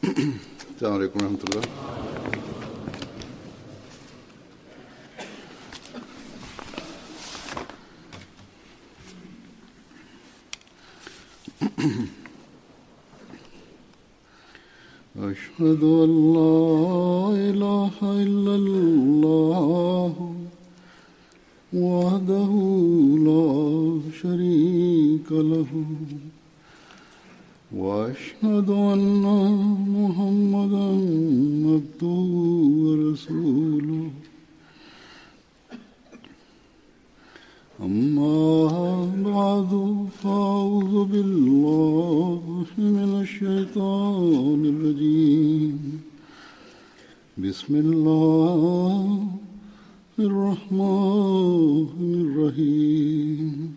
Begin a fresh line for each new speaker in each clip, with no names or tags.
السلام عليكم ورحمة الله أشهد أن لا إله إلا الله وحده لا شريك له واشهد ان محمدا عبده ورسوله اما بعد فاعوذ بالله من الشيطان الرجيم بسم الله الرحمن الرحيم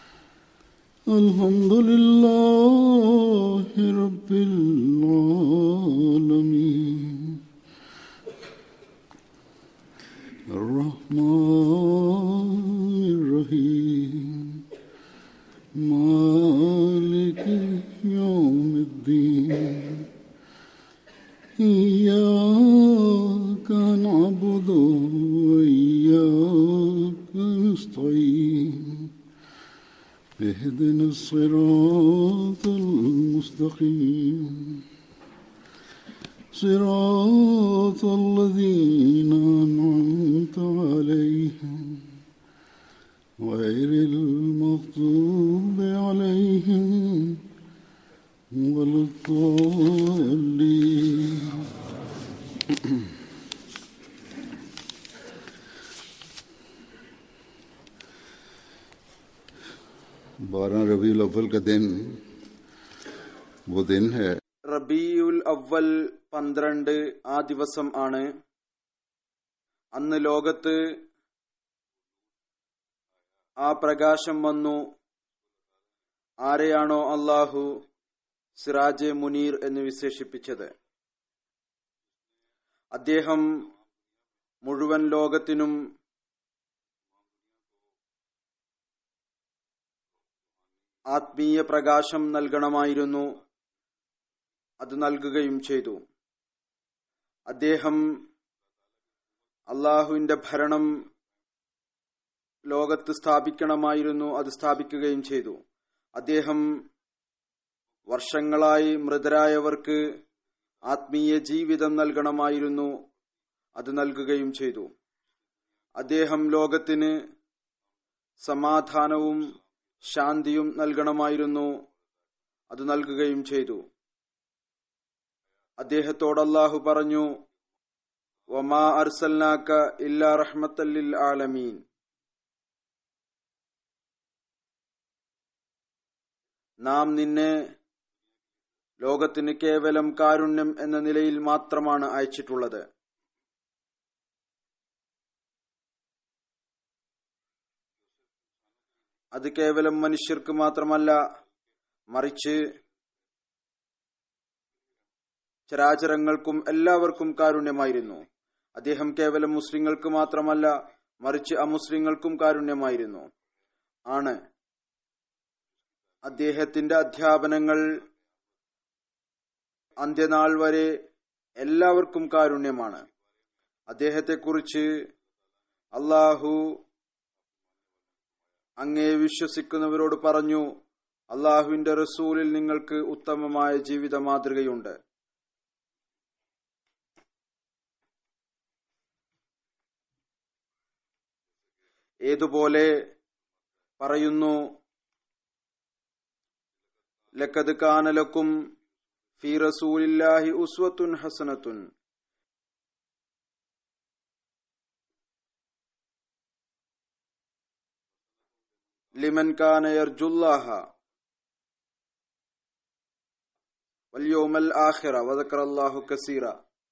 الحمد لله رب العالمين الرحمن الرحيم مالك يوم الدين إياك نعبد وإياك نستعين اهدنا الصراط المستقيم صراط الذين أنعمت عليهم غير المغضوب عليهم ولا الضالين बारह रबी अव्वल का दिन वो दिन है
റബിയുൽ അവൽ പന്ത്രണ്ട് ആ ദിവസം ആണ് അന്ന് ലോകത്ത് ആ പ്രകാശം വന്നു ആരെയാണോ അള്ളാഹു സിറാജെ മുനീർ എന്ന് വിശേഷിപ്പിച്ചത് അദ്ദേഹം മുഴുവൻ ലോകത്തിനും ആത്മീയ പ്രകാശം നൽകണമായിരുന്നു അത് നൽകുകയും ചെയ്തു അദ്ദേഹം അള്ളാഹുവിന്റെ ഭരണം ലോകത്ത് സ്ഥാപിക്കണമായിരുന്നു അത് സ്ഥാപിക്കുകയും ചെയ്തു അദ്ദേഹം വർഷങ്ങളായി മൃതരായവർക്ക് ആത്മീയ ജീവിതം നൽകണമായിരുന്നു അത് നൽകുകയും ചെയ്തു അദ്ദേഹം ലോകത്തിന് സമാധാനവും ശാന്തിയും നൽകണമായിരുന്നു അത് നൽകുകയും ചെയ്തു അദ്ദേഹത്തോട് അള്ളാഹു പറഞ്ഞു വമാ അർസൽനാക്ക ഇല്ലാ റഹ്മത്തല്ലിൽ ആലമീൻ നാം നിന്നെ ലോകത്തിന് കേവലം കാരുണ്യം എന്ന നിലയിൽ മാത്രമാണ് അയച്ചിട്ടുള്ളത് അത് കേവലം മനുഷ്യർക്ക് മാത്രമല്ല മറിച്ച് ചരാചരങ്ങൾക്കും എല്ലാവർക്കും കാരുണ്യമായിരുന്നു അദ്ദേഹം കേവലം മുസ്ലിങ്ങൾക്ക് മാത്രമല്ല മറിച്ച് അമുസ്ലിങ്ങൾക്കും കാരുണ്യമായിരുന്നു ആണ് അദ്ദേഹത്തിന്റെ അധ്യാപനങ്ങൾ അന്ത്യനാൾ വരെ എല്ലാവർക്കും കാരുണ്യമാണ് അദ്ദേഹത്തെക്കുറിച്ച് അള്ളാഹു അങ്ങേ വിശ്വസിക്കുന്നവരോട് പറഞ്ഞു അള്ളാഹുവിന്റെ റസൂലിൽ നിങ്ങൾക്ക് ഉത്തമമായ ജീവിത മാതൃകയുണ്ട് ഏതുപോലെ പറയുന്നു ലക്കത് കാനലക്കും ഫി റസൂലില്ലാഹി ഉസ്വത്തുൻ ഹസനത്തുൻ ലിമൻ കാന യർജുല്ലാഹ വൽയോമൽ ആഖിറ വദക്കറല്ലാഹു കസീറ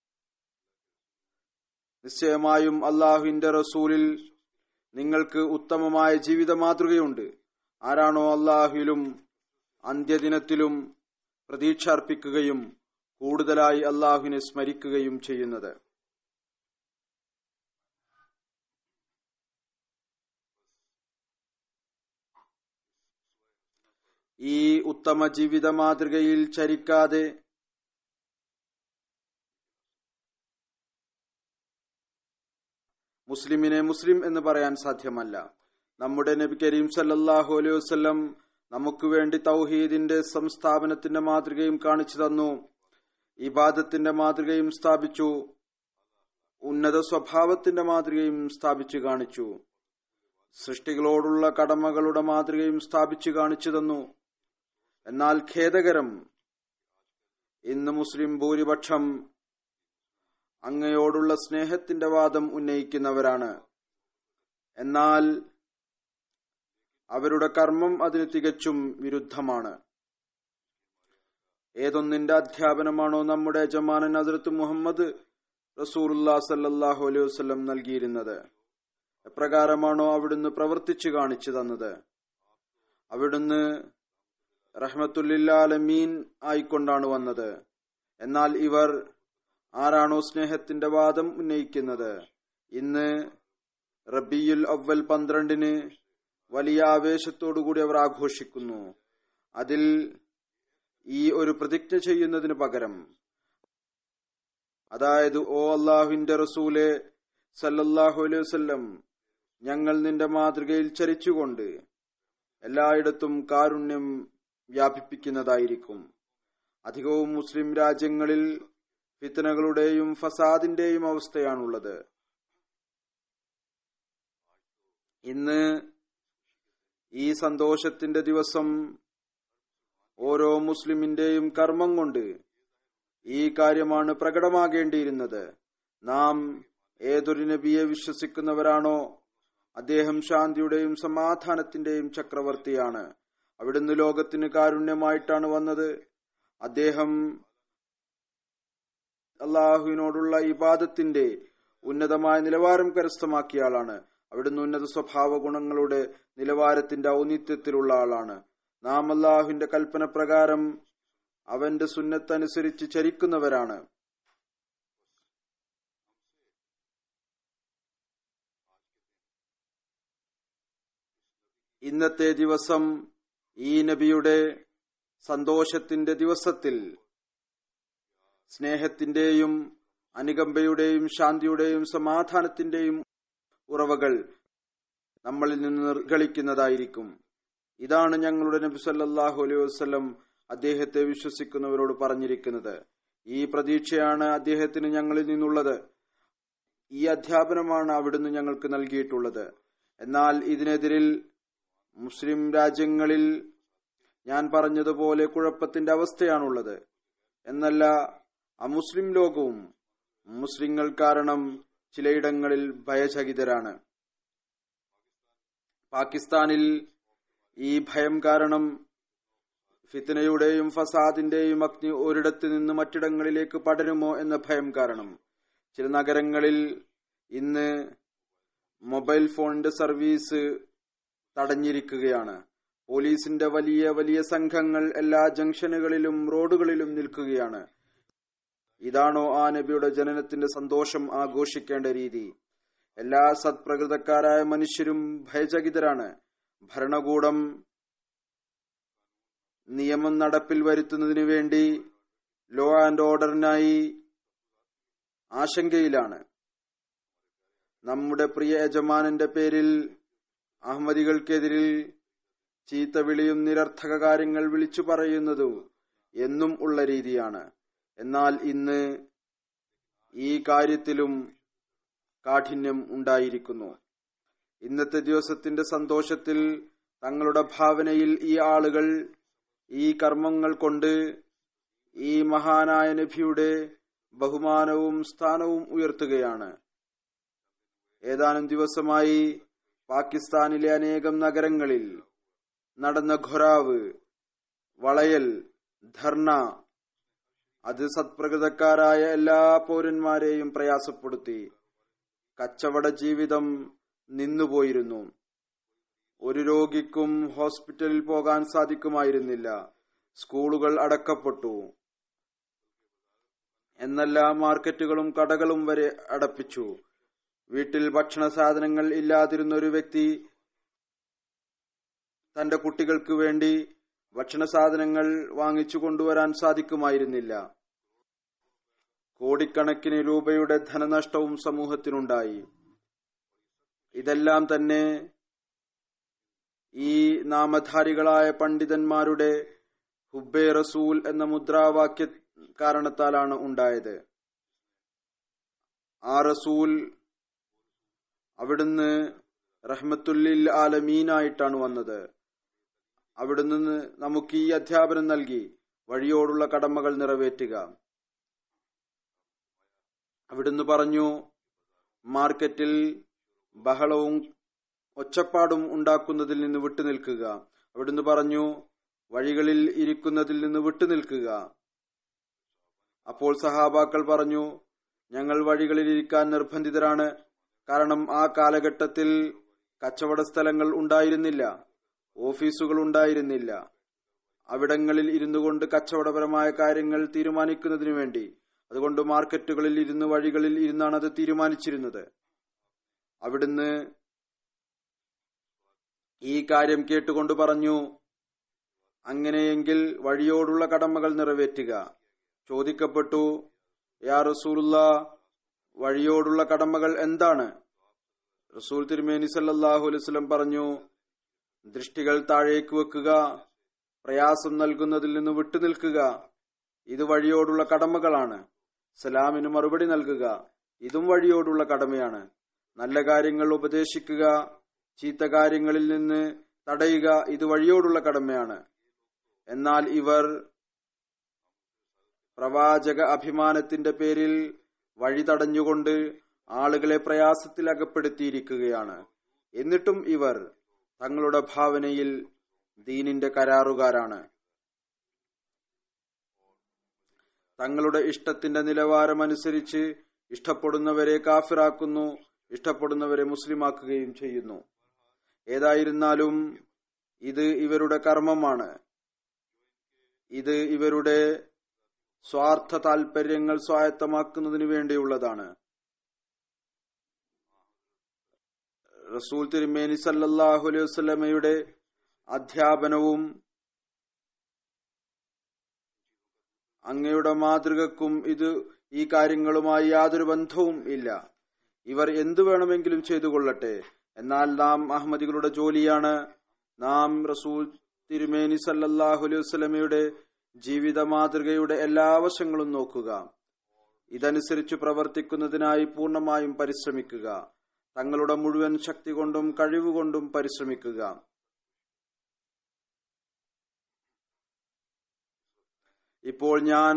നിശ്ചയമായും അള്ളാഹുവിന്റെ റസൂലിൽ നിങ്ങൾക്ക് ഉത്തമമായ ജീവിത മാതൃകയുണ്ട് ആരാണോ അള്ളാഹുവിലും അന്ത്യദിനത്തിലും പ്രതീക്ഷ അർപ്പിക്കുകയും കൂടുതലായി അള്ളാഹുവിനെ സ്മരിക്കുകയും ചെയ്യുന്നത് ഈ ഉത്തമ ജീവിത മാതൃകയിൽ ചരിക്കാതെ മുസ്ലിമിനെ മുസ്ലിം എന്ന് പറയാൻ സാധ്യമല്ല നമ്മുടെ നബി കരീം സല്ലല്ലാഹു അലൈഹി വസല്ലം നമുക്ക് വേണ്ടി തൗഹീദിന്റെ സംസ്ഥാപനത്തിന്റെ മാതൃകയും കാണിച്ചു തന്നു ഇബാദത്തിന്റെ മാതൃകയും സ്ഥാപിച്ചു ഉന്നത സ്വഭാവത്തിന്റെ മാതൃകയും സ്ഥാപിച്ചു കാണിച്ചു സൃഷ്ടികളോടുള്ള കടമകളുടെ മാതൃകയും സ്ഥാപിച്ചു കാണിച്ചു തന്നു എന്നാൽ ഖേദകരം ഇന്ന് മുസ്ലിം ഭൂരിപക്ഷം അങ്ങയോടുള്ള സ്നേഹത്തിന്റെ വാദം ഉന്നയിക്കുന്നവരാണ് എന്നാൽ അവരുടെ കർമ്മം അതിന് തികച്ചും വിരുദ്ധമാണ് ഏതൊന്നിന്റെ അധ്യാപനമാണോ നമ്മുടെ യജമാനൻ ഹസ്രത്ത് മുഹമ്മദ് റസൂലുല്ലാ സല്ലാഹു അലൈഹി വസ്ലം നൽകിയിരുന്നത് എപ്രകാരമാണോ അവിടുന്ന് പ്രവർത്തിച്ചു കാണിച്ചു തന്നത് അവിടുന്ന് റഹ്മത്തുല്ലാലമീൻ ആയിക്കൊണ്ടാണ് വന്നത് എന്നാൽ ഇവർ ആരാണോ സ്നേഹത്തിന്റെ വാദം ഉന്നയിക്കുന്നത് ഇന്ന് റബിയുൽ അവൽ പന്ത്രണ്ടിന് വലിയ ആവേശത്തോടുകൂടി അവർ ആഘോഷിക്കുന്നു അതിൽ ഈ ഒരു പ്രതിജ്ഞ ചെയ്യുന്നതിന് പകരം അതായത് ഓ അള്ളാഹുവിന്റെ റസൂലെ സല്ലല്ലാഹു അലൈഹി വസല്ലം ഞങ്ങൾ നിന്റെ മാതൃകയിൽ ചരിച്ചുകൊണ്ട് എല്ലായിടത്തും കാരുണ്യം വ്യാപിപ്പിക്കുന്നതായിരിക്കും അധികവും മുസ്ലിം രാജ്യങ്ങളിൽ ഫിത്തനകളുടെയും ഫസാദിന്റെയും അവസ്ഥയാണുള്ളത് ഇന്ന് ഈ സന്തോഷത്തിന്റെ ദിവസം ഓരോ മുസ്ലിമിന്റെയും കർമ്മം കൊണ്ട് ഈ കാര്യമാണ് പ്രകടമാകേണ്ടിയിരുന്നത് നാം ഏതൊരു നബിയെ വിശ്വസിക്കുന്നവരാണോ അദ്ദേഹം ശാന്തിയുടെയും സമാധാനത്തിന്റെയും ചക്രവർത്തിയാണ് അവിടുന്ന് ലോകത്തിന് കാരുണ്യമായിട്ടാണ് വന്നത് അദ്ദേഹം അള്ളാഹുവിനോടുള്ള ഇബാദത്തിന്റെ ഉന്നതമായ നിലവാരം കരസ്ഥമാക്കിയ ആളാണ് അവിടുന്ന് ഉന്നത സ്വഭാവ ഗുണങ്ങളുടെ നിലവാരത്തിന്റെ ഔന്നിത്യത്തിലുള്ള ആളാണ് നാം അള്ളാഹുവിന്റെ കൽപ്പന പ്രകാരം അവന്റെ സുന്നത്തനുസരിച്ച് ചരിക്കുന്നവരാണ് ഇന്നത്തെ ദിവസം ഈ നബിയുടെ സന്തോഷത്തിന്റെ ദിവസത്തിൽ സ്നേഹത്തിന്റെയും അനുകമ്പയുടെയും ശാന്തിയുടെയും സമാധാനത്തിന്റെയും ഉറവകൾ നമ്മളിൽ നിന്ന് നിർഗളിക്കുന്നതായിരിക്കും ഇതാണ് ഞങ്ങളുടെ നബി സല്ലല്ലാഹു അലൈഹി വസല്ലം അദ്ദേഹത്തെ വിശ്വസിക്കുന്നവരോട് പറഞ്ഞിരിക്കുന്നത് ഈ പ്രതീക്ഷയാണ് അദ്ദേഹത്തിന് ഞങ്ങളിൽ നിന്നുള്ളത് ഈ അധ്യാപനമാണ് അവിടുന്ന് ഞങ്ങൾക്ക് നൽകിയിട്ടുള്ളത് എന്നാൽ ഇതിനെതിരിൽ മുസ്ലിം രാജ്യങ്ങളിൽ ഞാൻ പറഞ്ഞതുപോലെ കുഴപ്പത്തിന്റെ അവസ്ഥയാണുള്ളത് എന്നല്ല അമുസ്ലിം ലോകവും മുസ്ലിങ്ങൾ കാരണം ചിലയിടങ്ങളിൽ ഭയചകിതരാണ് പാകിസ്ഥാനിൽ ഈ ഭയം കാരണം ഫിത്തനയുടെയും ഫസാദിന്റെയും അഗ്നി ഒരിടത്ത് നിന്ന് മറ്റിടങ്ങളിലേക്ക് പടരുമോ എന്ന ഭയം കാരണം ചില നഗരങ്ങളിൽ ഇന്ന് മൊബൈൽ ഫോണിന്റെ സർവീസ് തടഞ്ഞിരിക്കുകയാണ് പോലീസിന്റെ വലിയ വലിയ സംഘങ്ങൾ എല്ലാ ജംഗ്ഷനുകളിലും റോഡുകളിലും നിൽക്കുകയാണ് ഇതാണോ ആ നബിയുടെ ജനനത്തിന്റെ സന്തോഷം ആഘോഷിക്കേണ്ട രീതി എല്ലാ സത്പ്രകൃതക്കാരായ മനുഷ്യരും ഭയചകിതരാണ് ഭരണകൂടം നിയമം നടപ്പിൽ വരുത്തുന്നതിനു വേണ്ടി ലോ ആൻഡ് ഓർഡറിനായി ആശങ്കയിലാണ് നമ്മുടെ പ്രിയ യജമാനന്റെ പേരിൽ അഹമ്മദികൾക്കെതിരിൽ ചീത്തവിളിയും നിരർത്ഥക കാര്യങ്ങൾ വിളിച്ചു പറയുന്നതും എന്നും ഉള്ള രീതിയാണ് എന്നാൽ ഇന്ന് ഈ കാര്യത്തിലും കാഠിന്യം ഉണ്ടായിരിക്കുന്നു ഇന്നത്തെ ദിവസത്തിന്റെ സന്തോഷത്തിൽ തങ്ങളുടെ ഭാവനയിൽ ഈ ആളുകൾ ഈ കർമ്മങ്ങൾ കൊണ്ട് ഈ മഹാനായ നബിയുടെ ബഹുമാനവും സ്ഥാനവും ഉയർത്തുകയാണ് ഏതാനും ദിവസമായി പാകിസ്ഥാനിലെ അനേകം നഗരങ്ങളിൽ നടന്ന ഘൊരാവ് വളയൽ ധർണ അത് സത്പ്രകൃതക്കാരായ എല്ലാ പൗരന്മാരെയും പ്രയാസപ്പെടുത്തി കച്ചവട ജീവിതം നിന്നുപോയിരുന്നു ഒരു രോഗിക്കും ഹോസ്പിറ്റലിൽ പോകാൻ സാധിക്കുമായിരുന്നില്ല സ്കൂളുകൾ അടക്കപ്പെട്ടു എന്നല്ല മാർക്കറ്റുകളും കടകളും വരെ അടപ്പിച്ചു വീട്ടിൽ ഭക്ഷണ സാധനങ്ങൾ ഇല്ലാതിരുന്ന ഒരു വ്യക്തി തന്റെ കുട്ടികൾക്ക് വേണ്ടി ഭക്ഷണ സാധനങ്ങൾ വാങ്ങിച്ചു കൊണ്ടുവരാൻ സാധിക്കുമായിരുന്നില്ല കോടിക്കണക്കിന് രൂപയുടെ ധനനഷ്ടവും സമൂഹത്തിനുണ്ടായി ഇതെല്ലാം തന്നെ ഈ നാമധാരികളായ പണ്ഡിതന്മാരുടെ ഹുബെ റസൂൽ എന്ന മുദ്രാവാക്യ കാരണത്താലാണ് ഉണ്ടായത് ആ റസൂൽ അവിടുന്ന് റഹ്മത്തുല്ലിൽ ആലമീനായിട്ടാണ് വന്നത് അവിടുന്ന് നമുക്ക് ഈ അധ്യാപനം നൽകി വഴിയോടുള്ള കടമകൾ നിറവേറ്റുക അവിടുന്ന് പറഞ്ഞു മാർക്കറ്റിൽ ബഹളവും ഒച്ചപ്പാടും ഉണ്ടാക്കുന്നതിൽ നിന്ന് വിട്ടുനിൽക്കുക അവിടുന്ന് പറഞ്ഞു വഴികളിൽ ഇരിക്കുന്നതിൽ നിന്ന് വിട്ടുനിൽക്കുക അപ്പോൾ സഹാബാക്കൾ പറഞ്ഞു ഞങ്ങൾ വഴികളിൽ ഇരിക്കാൻ നിർബന്ധിതരാണ് കാരണം ആ കാലഘട്ടത്തിൽ കച്ചവട സ്ഥലങ്ങൾ ഉണ്ടായിരുന്നില്ല ഓഫീസുകൾ ഉണ്ടായിരുന്നില്ല അവിടങ്ങളിൽ ഇരുന്നു കൊണ്ട് കച്ചവടപരമായ കാര്യങ്ങൾ തീരുമാനിക്കുന്നതിനു വേണ്ടി അതുകൊണ്ട് മാർക്കറ്റുകളിൽ ഇരുന്ന് വഴികളിൽ ഇരുന്നാണ് അത് തീരുമാനിച്ചിരുന്നത് അവിടുന്ന് ഈ കാര്യം കേട്ടുകൊണ്ട് പറഞ്ഞു അങ്ങനെയെങ്കിൽ വഴിയോടുള്ള കടമകൾ നിറവേറ്റുക ചോദിക്കപ്പെട്ടു യാ റസൂലുള്ള വഴിയോടുള്ള കടമകൾ എന്താണ് റസൂൽ തിരുമേനി സല്ലാഹു അലൈവലം പറഞ്ഞു ദൃഷ്ടികൾ താഴേക്ക് വെക്കുക പ്രയാസം നൽകുന്നതിൽ നിന്ന് വിട്ടുനിൽക്കുക ഇത് വഴിയോടുള്ള കടമകളാണ് സലാമിന് മറുപടി നൽകുക ഇതും വഴിയോടുള്ള കടമയാണ് നല്ല കാര്യങ്ങൾ ഉപദേശിക്കുക ചീത്ത കാര്യങ്ങളിൽ നിന്ന് തടയുക ഇത് വഴിയോടുള്ള കടമയാണ് എന്നാൽ ഇവർ പ്രവാചക അഭിമാനത്തിന്റെ പേരിൽ വഴി തടഞ്ഞുകൊണ്ട് ആളുകളെ പ്രയാസത്തിൽ അകപ്പെടുത്തിയിരിക്കുകയാണ് എന്നിട്ടും ഇവർ തങ്ങളുടെ ഭാവനയിൽ ദീനിന്റെ കരാറുകാരാണ് തങ്ങളുടെ ഇഷ്ടത്തിന്റെ നിലവാരമനുസരിച്ച് ഇഷ്ടപ്പെടുന്നവരെ കാഫിറാക്കുന്നു ഇഷ്ടപ്പെടുന്നവരെ മുസ്ലിമാക്കുകയും ചെയ്യുന്നു ഏതായിരുന്നാലും ഇത് ഇവരുടെ കർമ്മമാണ് ഇത് ഇവരുടെ സ്വാർത്ഥ താൽപര്യങ്ങൾ സ്വായത്തമാക്കുന്നതിന് വേണ്ടിയുള്ളതാണ് റസൂൽ തിരുമേനി സല്ലാഹു അലൈഹി വസ്ലമയുടെ അധ്യാപനവും അങ്ങയുടെ മാതൃകക്കും ഇത് ഈ കാര്യങ്ങളുമായി യാതൊരു ബന്ധവും ഇല്ല ഇവർ എന്തു വേണമെങ്കിലും ചെയ്തു കൊള്ളട്ടെ എന്നാൽ നാം അഹമ്മദികളുടെ ജോലിയാണ് നാം റസൂൽ തിരുമേനി സല്ലാഹു അലൈഹി വസ്ലമയുടെ ജീവിത മാതൃകയുടെ എല്ലാ വശങ്ങളും നോക്കുക ഇതനുസരിച്ച് പ്രവർത്തിക്കുന്നതിനായി പൂർണ്ണമായും പരിശ്രമിക്കുക തങ്ങളുടെ മുഴുവൻ ശക്തി കൊണ്ടും കഴിവുകൊണ്ടും പരിശ്രമിക്കുക ഇപ്പോൾ ഞാൻ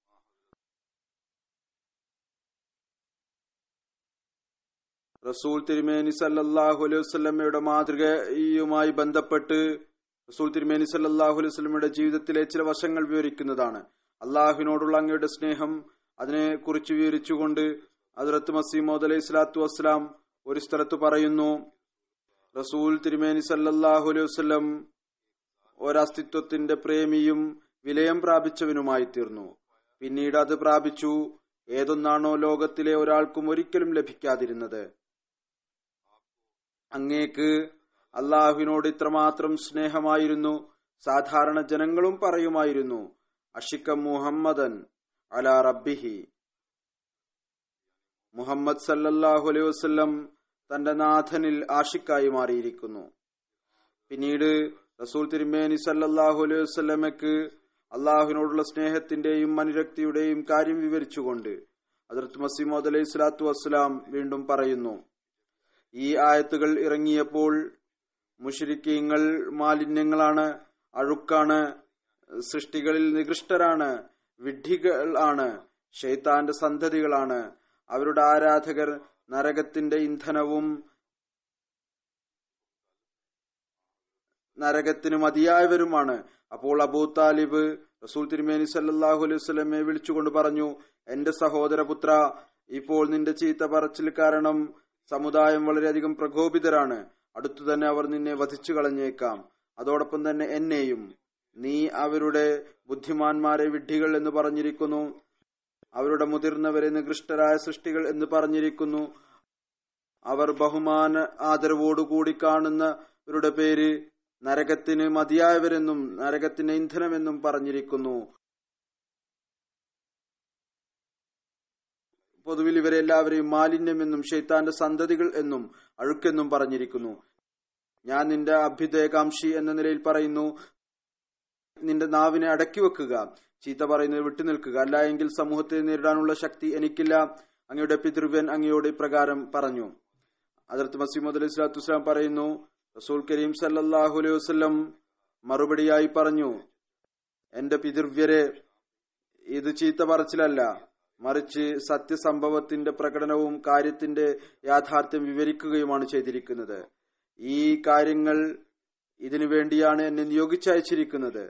റസൂൽ തിരുമേനി സല്ലാഹു അലൈഹി വസ്ലമയുടെ മാതൃകയുമായി ബന്ധപ്പെട്ട് റസൂൽ തിരുമേനി സല്ലാഹു അലൈഹി വസ്ലമയുടെ ജീവിതത്തിലെ ചില വശങ്ങൾ വിവരിക്കുന്നതാണ് അള്ളാഹുവിനോടുള്ള അങ്ങയുടെ സ്നേഹം അതിനെ കുറിച്ച് വിവരിച്ചുകൊണ്ട് അതിർത്ത് മസീമോദ് അലൈഹി സ്വലാത്തു വസ്സലാം ഒരു സ്ഥലത്ത് പറയുന്നു റസൂൽ തിരുമേനി സല്ലാഹു അലൈഹി വസ്ലം ഒരസ്തിത്വത്തിന്റെ പ്രേമിയും വിലയം പ്രാപിച്ചവനുമായി തീർന്നു പിന്നീട് അത് പ്രാപിച്ചു ഏതൊന്നാണോ ലോകത്തിലെ ഒരാൾക്കും ഒരിക്കലും ലഭിക്കാതിരുന്നത് അങ്ങേക്ക് അള്ളാഹുവിനോട് ഇത്രമാത്രം സ്നേഹമായിരുന്നു സാധാരണ ജനങ്ങളും പറയുമായിരുന്നു അഷിക്ക മുഹമ്മദൻ അല റബ്ബിഹി മുഹമ്മദ് സല്ലല്ലാഹു അലൈഹി വസ്ല്ലം തന്റെ നാഥനിൽ ആഷിക്കായി മാറിയിരിക്കുന്നു പിന്നീട് റസൂൽ തിരുമേനി സല്ലല്ലാഹു അലൈഹി വസ്ല്ലമയ്ക്ക് അള്ളാഹുവിനോടുള്ള സ്നേഹത്തിന്റെയും അനുരക്തിയുടെയും കാര്യം വിവരിച്ചുകൊണ്ട് അതിർത്ത് മസീമോദ് അലൈഹി സ്വലാത്തു വസ്സലാം വീണ്ടും പറയുന്നു ഈ ആയത്തുകൾ ഇറങ്ങിയപ്പോൾ മുഷരിക്കീങ്ങൾ മാലിന്യങ്ങളാണ് അഴുക്കാണ് സൃഷ്ടികളിൽ നികൃഷ്ടരാണ് വിഡ്ഢികൾ ആണ് ഷെയ്ത്താന്റെ സന്തതികളാണ് അവരുടെ ആരാധകർ നരകത്തിന്റെ ഇന്ധനവും നരകത്തിന് മതിയായവരുമാണ് അപ്പോൾ അബൂ താലിബ് റസൂൽ തിരുമേനി സല്ലാഹു അലൈഹി സ്വലമെ വിളിച്ചുകൊണ്ട് പറഞ്ഞു എന്റെ സഹോദരപുത്ര ഇപ്പോൾ നിന്റെ ചീത്ത പറച്ചിൽ കാരണം സമുദായം വളരെയധികം പ്രകോപിതരാണ് അടുത്തു തന്നെ അവർ നിന്നെ വധിച്ചു കളഞ്ഞേക്കാം അതോടൊപ്പം തന്നെ എന്നെയും നീ അവരുടെ ബുദ്ധിമാന്മാരെ വിഡ്ഢികൾ എന്ന് പറഞ്ഞിരിക്കുന്നു അവരുടെ മുതിർന്നവരെ നികൃഷ്ടരായ സൃഷ്ടികൾ എന്ന് പറഞ്ഞിരിക്കുന്നു അവർ ബഹുമാന ആദരവോടുകൂടി കാണുന്നവരുടെ പേര് നരകത്തിന് മതിയായവരെന്നും നരകത്തിന് ഇന്ധനമെന്നും പറഞ്ഞിരിക്കുന്നു പൊതുവിൽ ഇവരെല്ലാവരെയും മാലിന്യമെന്നും ഷെയ്ത്താന്റെ സന്തതികൾ എന്നും അഴുക്കെന്നും പറഞ്ഞിരിക്കുന്നു ഞാൻ നിന്റെ അഭ്യുദയകാംക്ഷി എന്ന നിലയിൽ പറയുന്നു നിന്റെ നാവിനെ അടക്കി വെക്കുക ചീത്ത പറയുന്നത് വിട്ടുനിൽക്കുക അല്ല എങ്കിൽ സമൂഹത്തെ നേരിടാനുള്ള ശക്തി എനിക്കില്ല അങ്ങയുടെ പിതൃവ്യൻ അങ്ങയോട് ഇപ്രകാരം പറഞ്ഞു അതിർത്ത് മസീമദ് അലൈഹി സ്വലാത്തു വസ്സലാം പറയുന്നു റസൂൽ കരീം സല്ലല്ലാഹു അലൈഹി വസല്ലം മറുപടിയായി പറഞ്ഞു എന്റെ പിതൃവ്യരെ ഇത് ചീത്ത പറച്ചിലല്ല മറിച്ച് സത്യസംഭവത്തിന്റെ പ്രകടനവും കാര്യത്തിന്റെ യാഥാർത്ഥ്യം വിവരിക്കുകയുമാണ് ചെയ്തിരിക്കുന്നത് ഈ കാര്യങ്ങൾ ഇതിനു വേണ്ടിയാണ് എന്നെ നിയോഗിച്ചയച്ചിരിക്കുന്നത്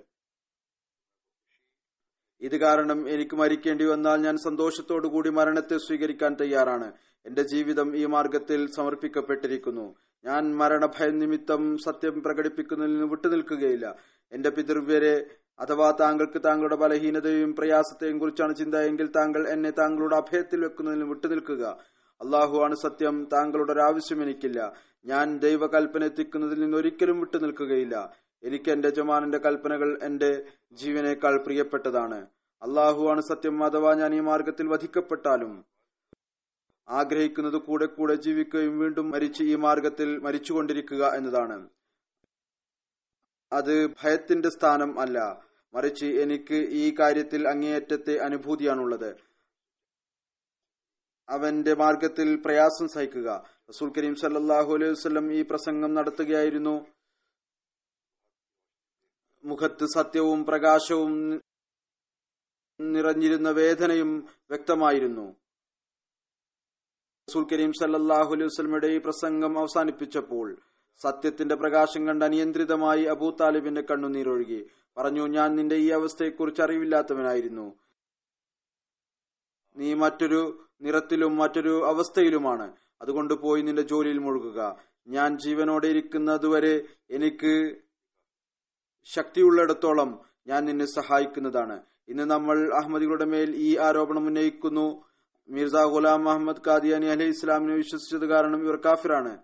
ഇത് കാരണം എനിക്ക് മരിക്കേണ്ടി വന്നാൽ ഞാൻ സന്തോഷത്തോടുകൂടി മരണത്തെ സ്വീകരിക്കാൻ തയ്യാറാണ് എന്റെ ജീവിതം ഈ മാർഗത്തിൽ സമർപ്പിക്കപ്പെട്ടിരിക്കുന്നു ഞാൻ മരണഭയം നിമിത്തം സത്യം പ്രകടിപ്പിക്കുന്നതിൽ നിന്ന് വിട്ടുനിൽക്കുകയില്ല എന്റെ പിതൃവ്യരെ അഥവാ താങ്കൾക്ക് താങ്കളുടെ ബലഹീനതയും പ്രയാസത്തെയും കുറിച്ചാണ് ചിന്ത എങ്കിൽ താങ്കൾ എന്നെ താങ്കളുടെ അഭയത്തിൽ വെക്കുന്നതിൽ വിട്ടുനിൽക്കുക അള്ളാഹു ആണ് സത്യം താങ്കളുടെ ഒരു ആവശ്യം എനിക്കില്ല ഞാൻ ദൈവകൽപ്പന എത്തിക്കുന്നതിൽ നിന്ന് ഒരിക്കലും വിട്ടുനിൽക്കുകയില്ല എനിക്ക് എന്റെ ജമാനന്റെ കൽപ്പനകൾ എന്റെ ജീവനേക്കാൾ പ്രിയപ്പെട്ടതാണ് അള്ളാഹു ആണ് സത്യം അഥവാ ഞാൻ ഈ മാർഗത്തിൽ വധിക്കപ്പെട്ടാലും ആഗ്രഹിക്കുന്നത് കൂടെ കൂടെ ജീവിക്കുകയും വീണ്ടും മരിച്ച് ഈ മാർഗത്തിൽ മരിച്ചുകൊണ്ടിരിക്കുക എന്നതാണ് അത് ഭയത്തിന്റെ സ്ഥാനം അല്ല മറിച്ച് എനിക്ക് ഈ കാര്യത്തിൽ അങ്ങേയറ്റത്തെ അനുഭൂതിയാണുള്ളത് അവന്റെ മാർഗത്തിൽ പ്രയാസം സഹിക്കുക റസൂൽ കരീം സല്ലാഹു അലൈഹി വസ്ലം ഈ പ്രസംഗം നടത്തുകയായിരുന്നു മുഖത്ത് സത്യവും പ്രകാശവും നിറഞ്ഞിരുന്ന വേദനയും വ്യക്തമായിരുന്നു റസൂൽ കരീം സല്ലാഹു അലൈഹി വസ്ലമയുടെ ഈ പ്രസംഗം അവസാനിപ്പിച്ചപ്പോൾ സത്യത്തിന്റെ പ്രകാശം കണ്ട് അനിയന്ത്രിതമായി അബൂ താലിബിന്റെ കണ്ണുനീരൊഴുകി പറഞ്ഞു ഞാൻ നിന്റെ ഈ അവസ്ഥയെക്കുറിച്ച് അറിവില്ലാത്തവനായിരുന്നു നീ മറ്റൊരു നിറത്തിലും മറ്റൊരു അവസ്ഥയിലുമാണ് അതുകൊണ്ട് പോയി നിന്റെ ജോലിയിൽ മുഴുകുക ഞാൻ ജീവനോടെ ഇരിക്കുന്നതുവരെ എനിക്ക് ശക്തിയുള്ളിടത്തോളം ഞാൻ നിന്നെ സഹായിക്കുന്നതാണ് ഇന്ന് നമ്മൾ അഹമ്മദികളുടെ മേൽ ഈ ആരോപണം ഉന്നയിക്കുന്നു മിർസ ഗുലാം അഹമ്മദ് ഖാദിയാനി അലഹി ഇസ്ലാമിനെ വിശ്വസിച്ചത് കാരണം ഇവർ കാഫിറാണ്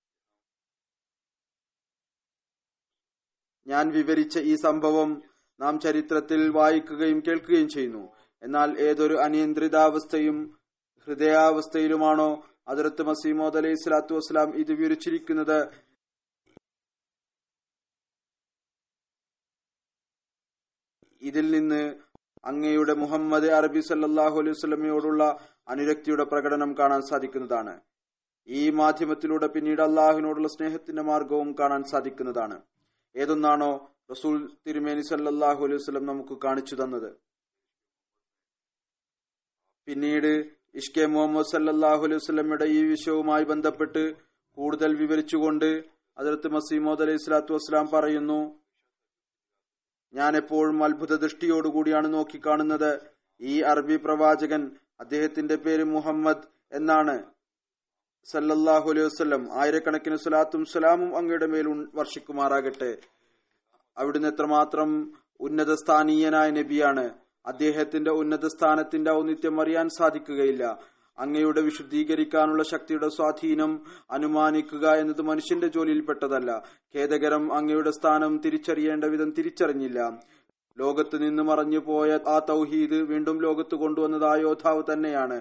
ഞാൻ വിവരിച്ച ഈ സംഭവം നാം ചരിത്രത്തിൽ വായിക്കുകയും കേൾക്കുകയും ചെയ്യുന്നു എന്നാൽ ഏതൊരു അനിയന്ത്രിതാവസ്ഥയും ഹൃദയാവസ്ഥയിലുമാണോ അതിർത്ത് മസീമോദ് അലൈഹി സ്വലാത്തു വസ്സലാം ഇത് വിവരിച്ചിരിക്കുന്നത് ഇതിൽ നിന്ന് അങ്ങയുടെ മുഹമ്മദ് അറബി സല്ലാഹു അലൈഹി സ്വലമയോടുള്ള അനുരക്തിയുടെ പ്രകടനം കാണാൻ സാധിക്കുന്നതാണ് ഈ മാധ്യമത്തിലൂടെ പിന്നീട് അള്ളാഹുവിനോടുള്ള സ്നേഹത്തിന്റെ മാർഗവും കാണാൻ സാധിക്കുന്നതാണ് ഏതൊന്നാണോ റസൂൽ തിരുമേനി സല്ലാഹു അലൈഹി വസ്ലം നമുക്ക് കാണിച്ചു തന്നത് പിന്നീട് ഇഷ്കെ മുഹമ്മദ് സല്ലാഹു അലൈഹി വസ്ലമയുടെ ഈ വിഷയവുമായി ബന്ധപ്പെട്ട് കൂടുതൽ വിവരിച്ചുകൊണ്ട് അതിർത്ത് മസീമോദ് അലൈഹി സ്വലാത്തു വസ്സലാം പറയുന്നു ഞാൻ എപ്പോഴും അത്ഭുത ദൃഷ്ടിയോടുകൂടിയാണ് നോക്കിക്കാണുന്നത് ഈ അറബി പ്രവാചകൻ അദ്ദേഹത്തിന്റെ പേര് മുഹമ്മദ് എന്നാണ് സല്ലല്ലാഹു അലൈഹി വസ്ലം ആയിരക്കണക്കിന് സ്വലാത്തും സലാമും അങ്ങയുടെ മേൽ വർഷിക്കുമാറാകട്ടെ അവിടുന്ന് എത്രമാത്രം ഉന്നത സ്ഥാനീയനായ നബിയാണ് അദ്ദേഹത്തിന്റെ ഉന്നത സ്ഥാനത്തിന്റെ ഔന്നിത്യം അറിയാൻ സാധിക്കുകയില്ല അങ്ങയുടെ വിശുദ്ധീകരിക്കാനുള്ള ശക്തിയുടെ സ്വാധീനം അനുമാനിക്കുക എന്നത് മനുഷ്യന്റെ ജോലിയിൽപ്പെട്ടതല്ല ഖേദകരം അങ്ങയുടെ സ്ഥാനം തിരിച്ചറിയേണ്ട വിധം തിരിച്ചറിഞ്ഞില്ല ലോകത്ത് നിന്ന് മറഞ്ഞു പോയ ആ തൗഹീദ് വീണ്ടും ലോകത്ത് കൊണ്ടുവന്നത് ആ യോദ്ധാവ് തന്നെയാണ്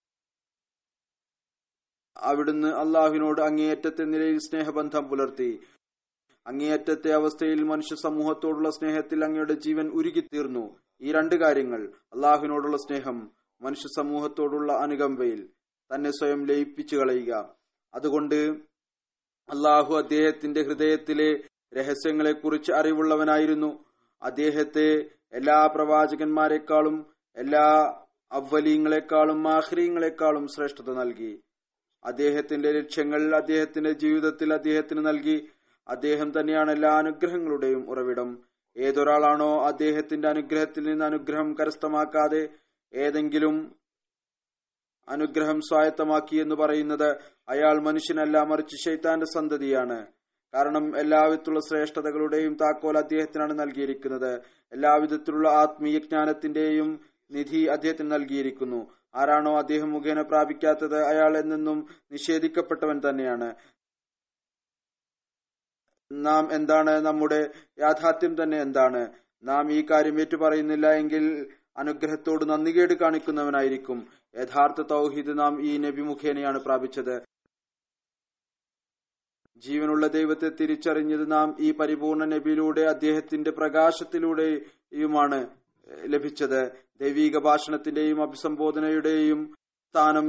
അവിടുന്ന് അള്ളാഹുവിനോട് അങ്ങേയറ്റത്തെ നിലയിൽ സ്നേഹബന്ധം പുലർത്തി അങ്ങേയറ്റത്തെ അവസ്ഥയിൽ മനുഷ്യ സമൂഹത്തോടുള്ള സ്നേഹത്തിൽ അങ്ങയുടെ ജീവൻ ഉരുകിത്തീർന്നു ഈ രണ്ട് കാര്യങ്ങൾ അള്ളാഹുവിനോടുള്ള സ്നേഹം മനുഷ്യ സമൂഹത്തോടുള്ള അനുകമ്പയിൽ തന്നെ സ്വയം ലയിപ്പിച്ചു കളയുക അതുകൊണ്ട് അള്ളാഹു അദ്ദേഹത്തിന്റെ ഹൃദയത്തിലെ രഹസ്യങ്ങളെക്കുറിച്ച് അറിവുള്ളവനായിരുന്നു അദ്ദേഹത്തെ എല്ലാ പ്രവാചകന്മാരെക്കാളും എല്ലാ അവലീങ്ങളെക്കാളും ആഹ്രീങ്ങളെക്കാളും ശ്രേഷ്ഠത നൽകി അദ്ദേഹത്തിന്റെ ലക്ഷ്യങ്ങൾ അദ്ദേഹത്തിന്റെ ജീവിതത്തിൽ അദ്ദേഹത്തിന് നൽകി അദ്ദേഹം തന്നെയാണ് എല്ലാ അനുഗ്രഹങ്ങളുടെയും ഉറവിടം ഏതൊരാളാണോ അദ്ദേഹത്തിന്റെ അനുഗ്രഹത്തിൽ നിന്ന് അനുഗ്രഹം കരസ്ഥമാക്കാതെ ഏതെങ്കിലും അനുഗ്രഹം സ്വായത്തമാക്കി എന്ന് പറയുന്നത് അയാൾ മനുഷ്യനല്ല മറിച്ച് ശൈത്താന്റെ സന്തതിയാണ് കാരണം എല്ലാവിധത്തിലുള്ള ശ്രേഷ്ഠതകളുടെയും താക്കോൽ അദ്ദേഹത്തിനാണ് നൽകിയിരിക്കുന്നത് എല്ലാവിധത്തിലുള്ള ആത്മീയ ജ്ഞാനത്തിന്റെയും നിധി അദ്ദേഹത്തിന് നൽകിയിരിക്കുന്നു ആരാണോ അദ്ദേഹം മുഖേന പ്രാപിക്കാത്തത് അയാൾ എന്നെന്നും നിഷേധിക്കപ്പെട്ടവൻ തന്നെയാണ് നാം എന്താണ് നമ്മുടെ യാഥാർത്ഥ്യം തന്നെ എന്താണ് നാം ഈ കാര്യം ഏറ്റു പറയുന്നില്ല എങ്കിൽ അനുഗ്രഹത്തോട് നന്ദികേട് കാണിക്കുന്നവനായിരിക്കും യഥാർത്ഥ തൗഹീദ് നാം ഈ നബി മുഖേനയാണ് പ്രാപിച്ചത് ജീവനുള്ള ദൈവത്തെ തിരിച്ചറിഞ്ഞത് നാം ഈ പരിപൂർണ നബിയിലൂടെ അദ്ദേഹത്തിന്റെ പ്രകാശത്തിലൂടെയുമാണ് ലഭിച്ചത് ദൈവീക ഭാഷണത്തിന്റെയും അഭിസംബോധനയുടെയും സ്ഥാനം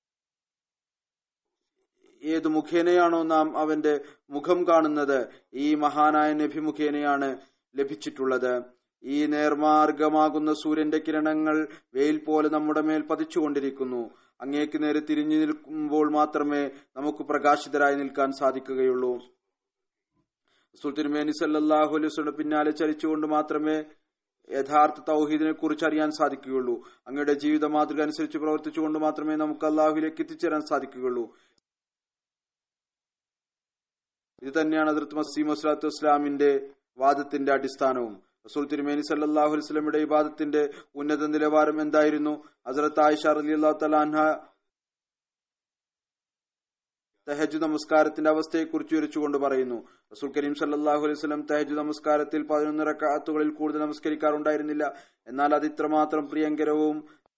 ഏതു മുഖേനയാണോ നാം അവന്റെ മുഖം കാണുന്നത് ഈ മഹാനായ നബി മുഖേനയാണ് ലഭിച്ചിട്ടുള്ളത് ഈ നേർമാർഗമാകുന്ന സൂര്യന്റെ കിരണങ്ങൾ വെയിൽ പോലെ നമ്മുടെ മേൽ പതിച്ചുകൊണ്ടിരിക്കുന്നു അങ്ങേക്ക് നേരെ തിരിഞ്ഞു നിൽക്കുമ്പോൾ മാത്രമേ നമുക്ക് പ്രകാശിതരായി നിൽക്കാൻ സാധിക്കുകയുള്ളൂ സുൽത്തിനുമേനി സല്ലാഹു അലൈസ്യുടെ പിന്നാലെ ചലിച്ചുകൊണ്ട് മാത്രമേ യഥാർത്ഥ തൗഹീദിനെ കുറിച്ച് അറിയാൻ സാധിക്കുകയുള്ളൂ അങ്ങയുടെ ജീവിത മാതൃക അനുസരിച്ച് പ്രവർത്തിച്ചുകൊണ്ട് മാത്രമേ നമുക്ക് അള്ളാഹുലേക്ക് എത്തിച്ചേരാൻ സാധിക്കുകയുള്ളൂ ഇത് തന്നെയാണ് അതിർത്ത് മസീം വസ്ലാത്തു വസ്ലാമിന്റെ വാദത്തിന്റെ അടിസ്ഥാനവും റസൂൽ തിരുമേനി സല്ലാഹു വസ്ലമിയുടെ ഇബാദത്തിന്റെ ഉന്നത നിലവാരം എന്തായിരുന്നു ഹസരത്ത് ആയിഷ അലി അള്ളാഹു തലാൻഹ തെഹജു നമസ്കാരത്തിന്റെ അവസ്ഥയെക്കുറിച്ച് വിവരിച്ചുകൊണ്ട് പറയുന്നു റസൂൽ കരീം സല്ലാഹു അലൈഹി സ്വലം തെഹജു നമസ്കാരത്തിൽ പതിനൊന്ന് റക്കാത്തുകളിൽ കൂടുതൽ നമസ്കരിക്കാറുണ്ടായിരുന്നില്ല എന്നാൽ അത് ഇത്രമാത്രം പ്രിയങ്കരവും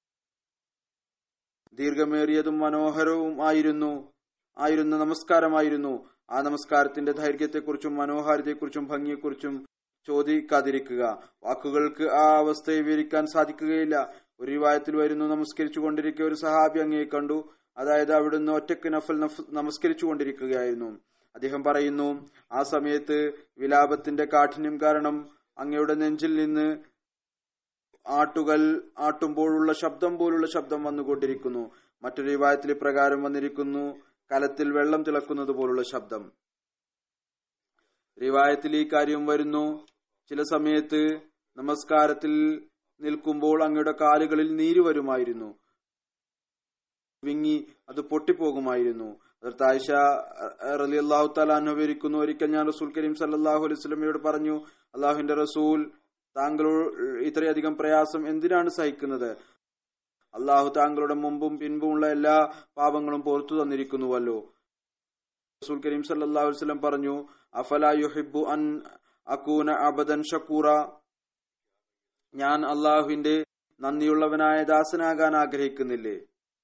ദീർഘമേറിയതും മനോഹരവും ആയിരുന്നു ആയിരുന്ന നമസ്കാരമായിരുന്നു ആ നമസ്കാരത്തിന്റെ ദൈർഘ്യത്തെക്കുറിച്ചും മനോഹാരിതയെക്കുറിച്ചും ഭംഗിയെക്കുറിച്ചും ചോദിക്കാതിരിക്കുക വാക്കുകൾക്ക് ആ അവസ്ഥയെ വിവരിക്കാൻ സാധിക്കുകയില്ല ഒരു വിവാഹത്തിൽ വരുന്നു നമസ്കരിച്ചു കൊണ്ടിരിക്കെ ഒരു സഹാബി അങ്ങയെ കണ്ടു അതായത് അവിടുന്ന് ഒറ്റക്ക് നഫൽ നമസ്കരിച്ചു കൊണ്ടിരിക്കുകയായിരുന്നു അദ്ദേഹം പറയുന്നു ആ സമയത്ത് വിലാപത്തിന്റെ കാഠിന്യം കാരണം അങ്ങയുടെ നെഞ്ചിൽ നിന്ന് ആട്ടുകൾ ആട്ടുമ്പോഴുള്ള ശബ്ദം പോലുള്ള ശബ്ദം വന്നുകൊണ്ടിരിക്കുന്നു മറ്റൊരു വിവാഹത്തിൽ ഇപ്രകാരം വന്നിരിക്കുന്നു കലത്തിൽ വെള്ളം തിളക്കുന്നത് പോലുള്ള ശബ്ദം റിവായത്തിൽ ഈ കാര്യം വരുന്നു ചില സമയത്ത് നമസ്കാരത്തിൽ നിൽക്കുമ്പോൾ അങ്ങയുടെ കാലുകളിൽ നീര് വരുമായിരുന്നു വിങ്ങി അത് പൊട്ടിപ്പോകുമായിരുന്നു അതിർത്ത് ആയിഷ റലി അള്ളാഹു താലാൻ വിവരിക്കുന്നു ഒരിക്കൽ ഞാൻ റസൂൽ കരീം സല്ലാഹു അലൈഹി സ്വലമയോട് പറഞ്ഞു അള്ളാഹുവിന്റെ റസൂൽ താങ്കൾ ഇത്രയധികം പ്രയാസം എന്തിനാണ് സഹിക്കുന്നത് അള്ളാഹു താങ്കളുടെ മുമ്പും പിൻപുമുള്ള എല്ലാ പാപങ്ങളും പുറത്തു തന്നിരിക്കുന്നുവല്ലോ റസൂൽ കരീം സല്ലല്ലാഹു അലൈഹി വസല്ലം പറഞ്ഞു അഫല യുഹിബ്ബു അൻ അകൂന അബദൻ ഷക്കൂറ ഞാൻ അള്ളാഹുവിന്റെ നന്ദിയുള്ളവനായ ദാസനാകാൻ ആഗ്രഹിക്കുന്നില്ലേ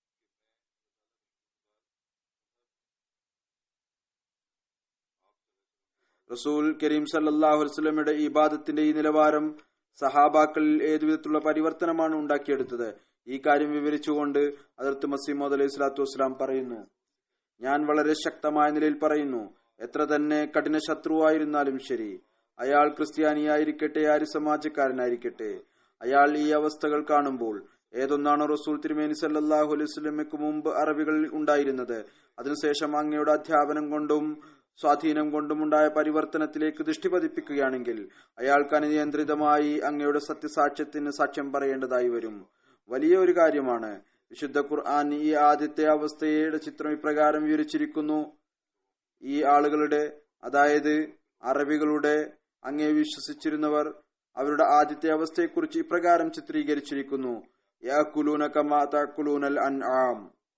റസൂൽ കരീം സല്ലല്ലാഹു അലൈഹി വസല്ലമയുടെ ഇബാദത്തിന്റെ ഈ നിലവാരം സഹാബാക്കളിൽ ഏതുവിധത്തിലുള്ള പരിവർത്തനമാണ് ഉണ്ടാക്കിയെടുത്തത് ഈ കാര്യം വിവരിച്ചുകൊണ്ട് അതിർത്ത് മസീമോദ് അലൈഹി സ്വലാത്തു വസ്സലാം പറയുന്നു ഞാൻ വളരെ ശക്തമായ നിലയിൽ പറയുന്നു എത്ര തന്നെ കഠിന ശത്രുവായിരുന്നാലും ശരി അയാൾ ക്രിസ്ത്യാനിയായിരിക്കട്ടെ ആര് സമാജക്കാരനായിരിക്കട്ടെ അയാൾ ഈ അവസ്ഥകൾ കാണുമ്പോൾ ഏതൊന്നാണോ റസൂൽ തിരുമേനി സല്ലാഹു അലൈഹി സ്വലമയ്ക്ക് മുമ്പ് അറബികളിൽ ഉണ്ടായിരുന്നത് അതിനുശേഷം അങ്ങയുടെ അധ്യാപനം കൊണ്ടും സ്വാധീനം കൊണ്ടുമുണ്ടായ പരിവർത്തനത്തിലേക്ക് ദൃഷ്ടി പതിപ്പിക്കുകയാണെങ്കിൽ അയാൾക്ക് അനിയന്ത്രിതമായി അങ്ങയുടെ സത്യസാക്ഷ്യത്തിന് സാക്ഷ്യം പറയേണ്ടതായി വരും വലിയ ഒരു കാര്യമാണ് വിശുദ്ധ ഖുർആൻ ഈ ആദ്യത്തെ അവസ്ഥയുടെ ചിത്രം ഇപ്രകാരം വിവരിച്ചിരിക്കുന്നു ഈ ആളുകളുടെ അതായത് അറബികളുടെ അങ്ങേ വിശ്വസിച്ചിരുന്നവർ അവരുടെ ആദ്യത്തെ അവസ്ഥയെക്കുറിച്ച് ഇപ്രകാരം ചിത്രീകരിച്ചിരിക്കുന്നു യാക്കുലൂന കമാ താക്കുലൂനൽ അൻ ആം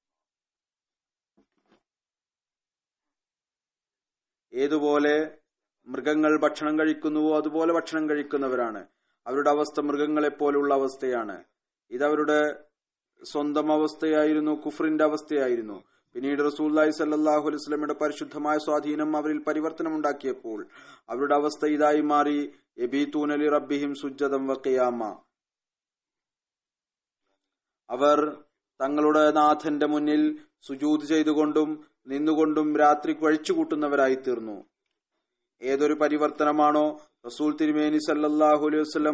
ഏതുപോലെ മൃഗങ്ങൾ ഭക്ഷണം കഴിക്കുന്നുവോ അതുപോലെ ഭക്ഷണം കഴിക്കുന്നവരാണ് അവരുടെ അവസ്ഥ മൃഗങ്ങളെപ്പോലുള്ള അവസ്ഥയാണ് ഇതവരുടെ സ്വന്തം അവസ്ഥയായിരുന്നു കുഫറിന്റെ അവസ്ഥയായിരുന്നു പിന്നീട് റസൂല്ലായി സല്ലാഹു അലൈസ്ലമിയുടെ പരിശുദ്ധമായ സ്വാധീനം അവരിൽ പരിവർത്തനമുണ്ടാക്കിയപ്പോൾ അവരുടെ അവസ്ഥ ഇതായി മാറി എബീത്തൂനലി റബ്ബിഹിം സുജദം വക്കയാമ അവർ തങ്ങളുടെ നാഥന്റെ മുന്നിൽ സുജൂത് ചെയ്തുകൊണ്ടും നിന്നുകൊണ്ടും രാത്രി കഴിച്ചുകൂട്ടുന്നവരായി തീർന്നു ഏതൊരു പരിവർത്തനമാണോ റസൂൽ തിരുമേനി സല്ലാഹു അലൈഹി വസ്ലം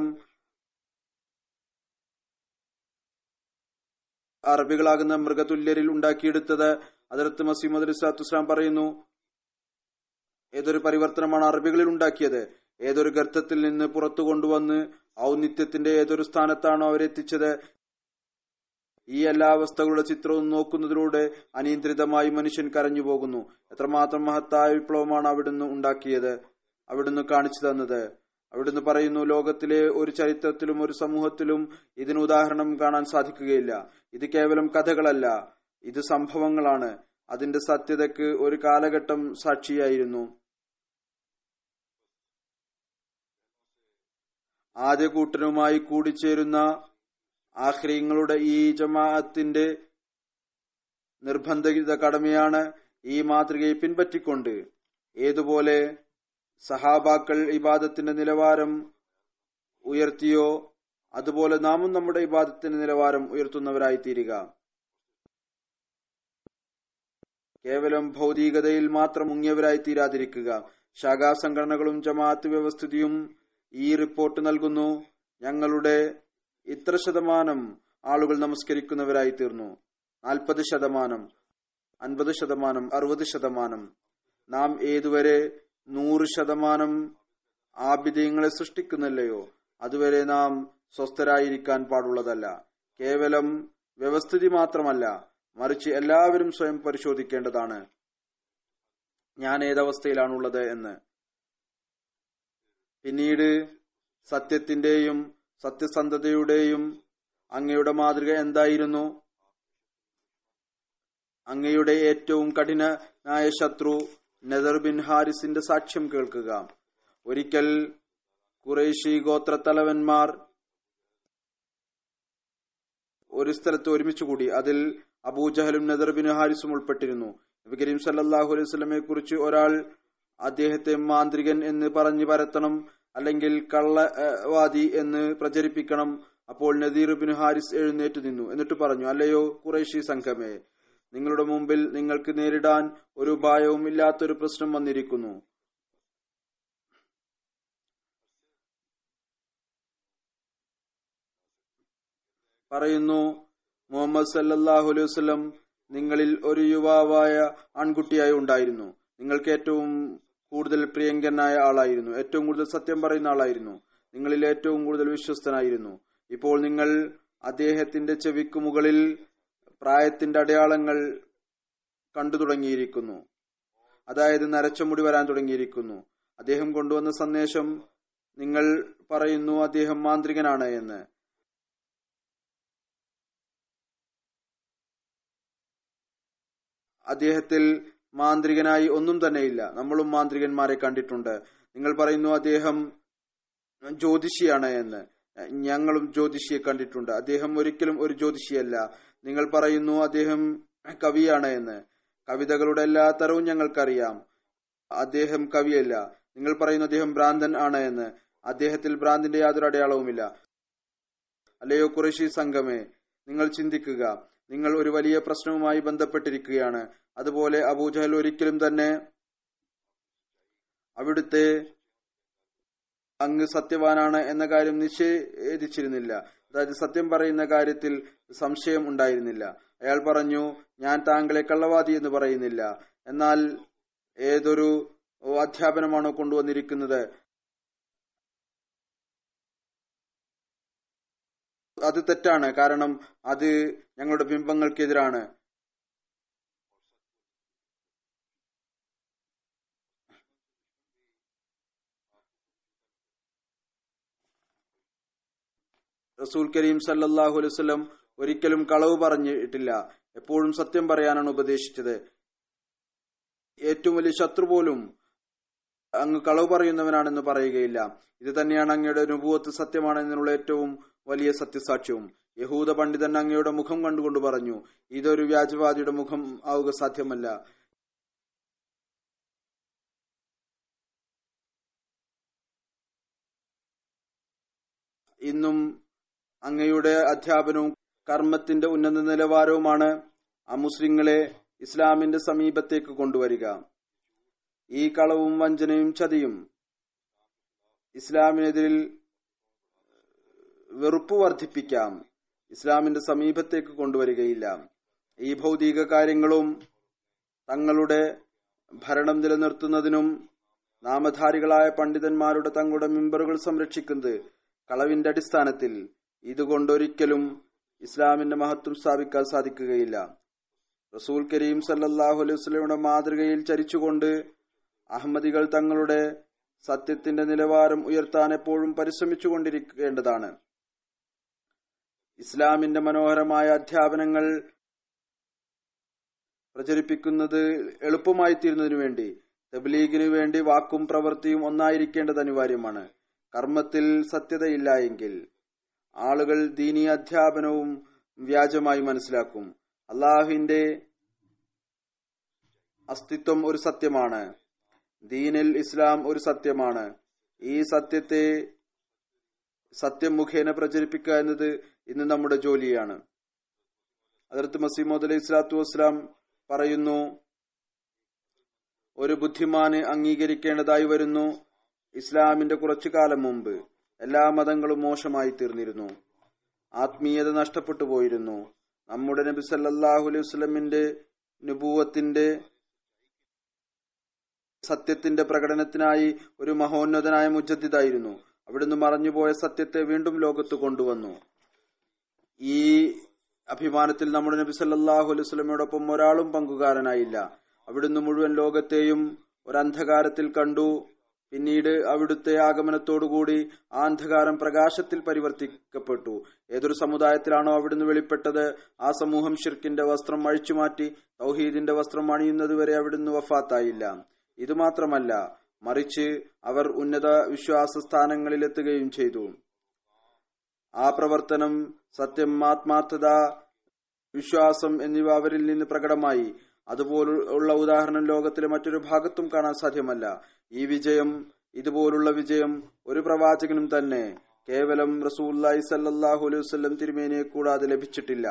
അറബികളാകുന്ന മൃഗതുല്യരിൽ ഉണ്ടാക്കിയെടുത്തത് അതിർത്ത് മസീമദ് അലിസ്ലാത്തു ഇസ്ലാം പറയുന്നു ഏതൊരു പരിവർത്തനമാണ് അറബികളിൽ ഉണ്ടാക്കിയത് ഏതൊരു ഗർത്തത്തിൽ നിന്ന് പുറത്തു കൊണ്ടുവന്ന് ഔന്നിത്യത്തിന്റെ ഏതൊരു സ്ഥാനത്താണോ അവരെത്തിച്ചത് ഈ എല്ലാ അവസ്ഥകളുടെ ചിത്രവും നോക്കുന്നതിലൂടെ അനിയന്ത്രിതമായി മനുഷ്യൻ കരഞ്ഞു പോകുന്നു എത്രമാത്രം മഹത്തായ വിപ്ലവമാണ് അവിടുന്ന് ഉണ്ടാക്കിയത് അവിടുന്ന് കാണിച്ചു തന്നത് അവിടുന്ന് പറയുന്നു ലോകത്തിലെ ഒരു ചരിത്രത്തിലും ഒരു സമൂഹത്തിലും ഇതിന് ഉദാഹരണം കാണാൻ സാധിക്കുകയില്ല ഇത് കേവലം കഥകളല്ല ഇത് സംഭവങ്ങളാണ് അതിന്റെ സത്യതയ്ക്ക് ഒരു കാലഘട്ടം സാക്ഷിയായിരുന്നു ആദ്യ കൂട്ടനുമായി കൂടിച്ചേരുന്ന ആഹ്രീങ്ങളുടെ ഈ ജമാഅത്തിന്റെ നിർബന്ധിത കടമയാണ് ഈ മാതൃകയെ പിൻപറ്റിക്കൊണ്ട് ഏതുപോലെ സഹാബാക്കൾ ഇബാദത്തിന്റെ നിലവാരം ഉയർത്തിയോ അതുപോലെ നാമും നമ്മുടെ ഇബാദത്തിന്റെ നിലവാരം ഉയർത്തുന്നവരായി തീരുക കേവലം ഭൗതികതയിൽ മാത്രം മുങ്ങിയവരായി തീരാതിരിക്കുക ശാഖാ സംഘടനകളും ജമാഅത്ത് വ്യവസ്ഥിതിയും ഈ റിപ്പോർട്ട് നൽകുന്നു ഞങ്ങളുടെ ഇത്ര ശതമാനം ആളുകൾ നമസ്കരിക്കുന്നവരായി തീർന്നു നാൽപ്പത് ശതമാനം അൻപത് ശതമാനം അറുപത് ശതമാനം നാം ഏതുവരെ നൂറ് ശതമാനം ആഭിധേയങ്ങളെ സൃഷ്ടിക്കുന്നില്ലയോ അതുവരെ നാം സ്വസ്ഥരായിരിക്കാൻ പാടുള്ളതല്ല കേവലം വ്യവസ്ഥിതി മാത്രമല്ല മറിച്ച് എല്ലാവരും സ്വയം പരിശോധിക്കേണ്ടതാണ് ഞാൻ ഏതവസ്ഥയിലാണുള്ളത് എന്ന് പിന്നീട് സത്യത്തിന്റെയും സത്യസന്ധതയുടെയും അങ്ങയുടെ മാതൃക എന്തായിരുന്നു അങ്ങയുടെ ഏറ്റവും കഠിനനായ ശത്രു നെതർ ബിൻ ഹാരിസിന്റെ സാക്ഷ്യം കേൾക്കുക ഒരിക്കൽ കുറേശി ഗോത്രത്തലവന്മാർ ഒരു സ്ഥലത്ത് ഒരുമിച്ച് കൂടി അതിൽ അബൂജഹലും നെതർ ബിൻ ഹാരിസും ഉൾപ്പെട്ടിരുന്നു നബി കരീം സല്ലല്ലാഹു അലൈഹി വസല്ലമയെ കുറിച്ച് ഒരാൾ അദ്ദേഹത്തെ മാന്ത്രികൻ എന്ന് പറഞ്ഞു പരത്തണം അല്ലെങ്കിൽ കള്ളവാദി എന്ന് പ്രചരിപ്പിക്കണം അപ്പോൾ നദീർ ബിൻ ഹാരിസ് എഴുന്നേറ്റ് നിന്നു എന്നിട്ട് പറഞ്ഞു അല്ലയോ കുറേശി സംഘമേ നിങ്ങളുടെ മുമ്പിൽ നിങ്ങൾക്ക് നേരിടാൻ ഒരു ഉപായവും ഇല്ലാത്തൊരു പ്രശ്നം വന്നിരിക്കുന്നു പറയുന്നു മുഹമ്മദ് സല്ലല്ലാഹു അലൈഹി വസല്ലം നിങ്ങളിൽ ഒരു യുവാവായ ആൺകുട്ടിയായി ഉണ്ടായിരുന്നു നിങ്ങൾക്ക് ഏറ്റവും കൂടുതൽ പ്രിയങ്കനായ ആളായിരുന്നു ഏറ്റവും കൂടുതൽ സത്യം പറയുന്ന ആളായിരുന്നു നിങ്ങളിൽ ഏറ്റവും കൂടുതൽ വിശ്വസ്തനായിരുന്നു ഇപ്പോൾ നിങ്ങൾ അദ്ദേഹത്തിന്റെ ചെവിക്ക് മുകളിൽ പ്രായത്തിന്റെ അടയാളങ്ങൾ കണ്ടു തുടങ്ങിയിരിക്കുന്നു അതായത് നരച്ച മുടി വരാൻ തുടങ്ങിയിരിക്കുന്നു അദ്ദേഹം കൊണ്ടുവന്ന സന്ദേശം നിങ്ങൾ പറയുന്നു അദ്ദേഹം മാന്ത്രികനാണ് എന്ന് അദ്ദേഹത്തിൽ മാന്ത്രികനായി ഒന്നും തന്നെയില്ല നമ്മളും മാന്ത്രികന്മാരെ കണ്ടിട്ടുണ്ട് നിങ്ങൾ പറയുന്നു അദ്ദേഹം ജ്യോതിഷിയാണ് എന്ന് ഞങ്ങളും ജ്യോതിഷിയെ കണ്ടിട്ടുണ്ട് അദ്ദേഹം ഒരിക്കലും ഒരു ജ്യോതിഷിയല്ല നിങ്ങൾ പറയുന്നു അദ്ദേഹം കവിയാണ് എന്ന് കവിതകളുടെ എല്ലാ തരവും ഞങ്ങൾക്കറിയാം അദ്ദേഹം കവിയല്ല നിങ്ങൾ പറയുന്നു അദ്ദേഹം ഭ്രാന്തൻ ആണ് എന്ന് അദ്ദേഹത്തിൽ ഭ്രാന്തിന്റെ യാതൊരു അടയാളവുമില്ല അല്ലയോ കുറേശി സംഘമേ നിങ്ങൾ ചിന്തിക്കുക നിങ്ങൾ ഒരു വലിയ പ്രശ്നവുമായി ബന്ധപ്പെട്ടിരിക്കുകയാണ് അതുപോലെ അബൂജഹൽ ഒരിക്കലും തന്നെ അവിടുത്തെ അങ്ങ് സത്യവാനാണ് എന്ന കാര്യം നിഷേധിച്ചിരുന്നില്ല അതായത് സത്യം പറയുന്ന കാര്യത്തിൽ സംശയം ഉണ്ടായിരുന്നില്ല അയാൾ പറഞ്ഞു ഞാൻ താങ്കളെ കള്ളവാദി എന്ന് പറയുന്നില്ല എന്നാൽ ഏതൊരു അധ്യാപനമാണോ കൊണ്ടുവന്നിരിക്കുന്നത് അത് തെറ്റാണ് കാരണം അത് ഞങ്ങളുടെ ബിംബങ്ങൾക്കെതിരാണ് റസൂൽ കരീം സല്ലല്ലാഹു അലൈഹി വസല്ലം ഒരിക്കലും കളവ് പറഞ്ഞിട്ടില്ല എപ്പോഴും സത്യം പറയാനാണ് ഉപദേശിച്ചത് ഏറ്റവും വലിയ ശത്രു പോലും അങ്ങ് കളവ് പറയുന്നവനാണെന്ന് പറയുകയില്ല ഇത് തന്നെയാണ് അങ്ങയുടെ നുപൂവത്ത് സത്യമാണെന്നുള്ള ഏറ്റവും വലിയ സത്യസാക്ഷ്യവും യഹൂദ പണ്ഡിതൻ അങ്ങയുടെ മുഖം കണ്ടുകൊണ്ട് പറഞ്ഞു ഇതൊരു വ്യാജവാദിയുടെ മുഖം ആവുക സാധ്യമല്ല ഇന്നും അങ്ങയുടെ അധ്യാപനവും കർമ്മത്തിന്റെ ഉന്നത നിലവാരവുമാണ് അമുസ്ലിങ്ങളെ ഇസ്ലാമിന്റെ സമീപത്തേക്ക് കൊണ്ടുവരിക ഈ കളവും വഞ്ചനയും ചതിയും ഇസ്ലാമിനെതിരിൽ വെറുപ്പ് വർദ്ധിപ്പിക്കാം ഇസ്ലാമിന്റെ സമീപത്തേക്ക് കൊണ്ടുവരികയില്ല ഈ ഭൗതിക കാര്യങ്ങളും തങ്ങളുടെ ഭരണം നിലനിർത്തുന്നതിനും നാമധാരികളായ പണ്ഡിതന്മാരുടെ തങ്ങളുടെ മെമ്പറുകൾ സംരക്ഷിക്കുന്നത് കളവിന്റെ അടിസ്ഥാനത്തിൽ ഇതുകൊണ്ടൊരിക്കലും ഇസ്ലാമിന്റെ മഹത്വം സ്ഥാപിക്കാൻ സാധിക്കുകയില്ല റസൂൽ കരീം സല്ലല്ലാഹു അലൈഹി വസല്ലമയുടെ മാതൃകയിൽ ചരിച്ചുകൊണ്ട് അഹമ്മദികൾ തങ്ങളുടെ സത്യത്തിന്റെ നിലവാരം ഉയർത്താൻ എപ്പോഴും പരിശ്രമിച്ചുകൊണ്ടിരിക്കേണ്ടതാണ് ഇസ്ലാമിന്റെ മനോഹരമായ അധ്യാപനങ്ങൾ പ്രചരിപ്പിക്കുന്നത് എളുപ്പമായി തീരുന്നതിനു വേണ്ടി തബ്ലീഗിനു വേണ്ടി വാക്കും പ്രവൃത്തിയും ഒന്നായിരിക്കേണ്ടത് അനിവാര്യമാണ് കർമ്മത്തിൽ സത്യതയില്ല എങ്കിൽ ആളുകൾ ദീനീ അധ്യാപനവും വ്യാജമായി മനസ്സിലാക്കും അള്ളാഹുവിന്റെ അസ്തിത്വം ഒരു സത്യമാണ് ദീനിൽ ഇസ്ലാം ഒരു സത്യമാണ് ഈ സത്യത്തെ സത്യം മുഖേന പ്രചരിപ്പിക്കുക എന്നത് ഇന്ന് നമ്മുടെ ജോലിയാണ് അതിർത്ത് മസീമോദ് അലൈഹി സ്വലാത്തു വസ്സലാം പറയുന്നു ഒരു ബുദ്ധിമാന് അംഗീകരിക്കേണ്ടതായി വരുന്നു ഇസ്ലാമിന്റെ കുറച്ചു കാലം മുമ്പ് എല്ലാ മതങ്ങളും മോശമായി തീർന്നിരുന്നു ആത്മീയത നഷ്ടപ്പെട്ടു പോയിരുന്നു നമ്മുടെ നബി സല്ലല്ലാഹു അലൈഹി വസല്ലമിന്റെ നുബൂവത്തിന്റെ സത്യത്തിന്റെ പ്രകടനത്തിനായി ഒരു മഹോന്നതനായ മുജദ്ദിദായിരുന്നു അവിടുന്ന് മറഞ്ഞുപോയ സത്യത്തെ വീണ്ടും ലോകത്ത് കൊണ്ടുവന്നു ഈ അഭിമാനത്തിൽ നമ്മുടെ നബി സല്ലല്ലാഹു അലൈഹി വസല്ലമയോടൊപ്പം ഒരാളും പങ്കുകാരനായില്ല അവിടുന്ന് മുഴുവൻ ലോകത്തെയും ഒരു അന്ധകാരത്തിൽ കണ്ടു പിന്നീട് അവിടുത്തെ ആഗമനത്തോടുകൂടി ആ അന്ധകാരം പ്രകാശത്തിൽ പരിവർത്തിക്കപ്പെട്ടു ഏതൊരു സമുദായത്തിലാണോ അവിടുന്ന് വെളിപ്പെട്ടത് ആ സമൂഹം ഷിർക്കിന്റെ വസ്ത്രം അഴിച്ചുമാറ്റി തൗഹീദിന്റെ വസ്ത്രം അണിയുന്നതുവരെ അവിടുന്ന് വഫാത്തായില്ല ഇതുമാത്രമല്ല മറിച്ച് അവർ ഉന്നത വിശ്വാസ സ്ഥാനങ്ങളിലെത്തുകയും ചെയ്തു ആ പ്രവർത്തനം സത്യം ആത്മാർത്ഥത വിശ്വാസം എന്നിവ അവരിൽ നിന്ന് പ്രകടമായി അതുപോലുള്ള ഉദാഹരണം ലോകത്തിലെ മറ്റൊരു ഭാഗത്തും കാണാൻ സാധ്യമല്ല ഈ വിജയം ഇതുപോലുള്ള വിജയം ഒരു പ്രവാചകനും തന്നെ കേവലം റസൂല്ലായി സല്ലാഹു അലൈഹി വസ്ലം തിരുമേനിയെ കൂടാതെ ലഭിച്ചിട്ടില്ല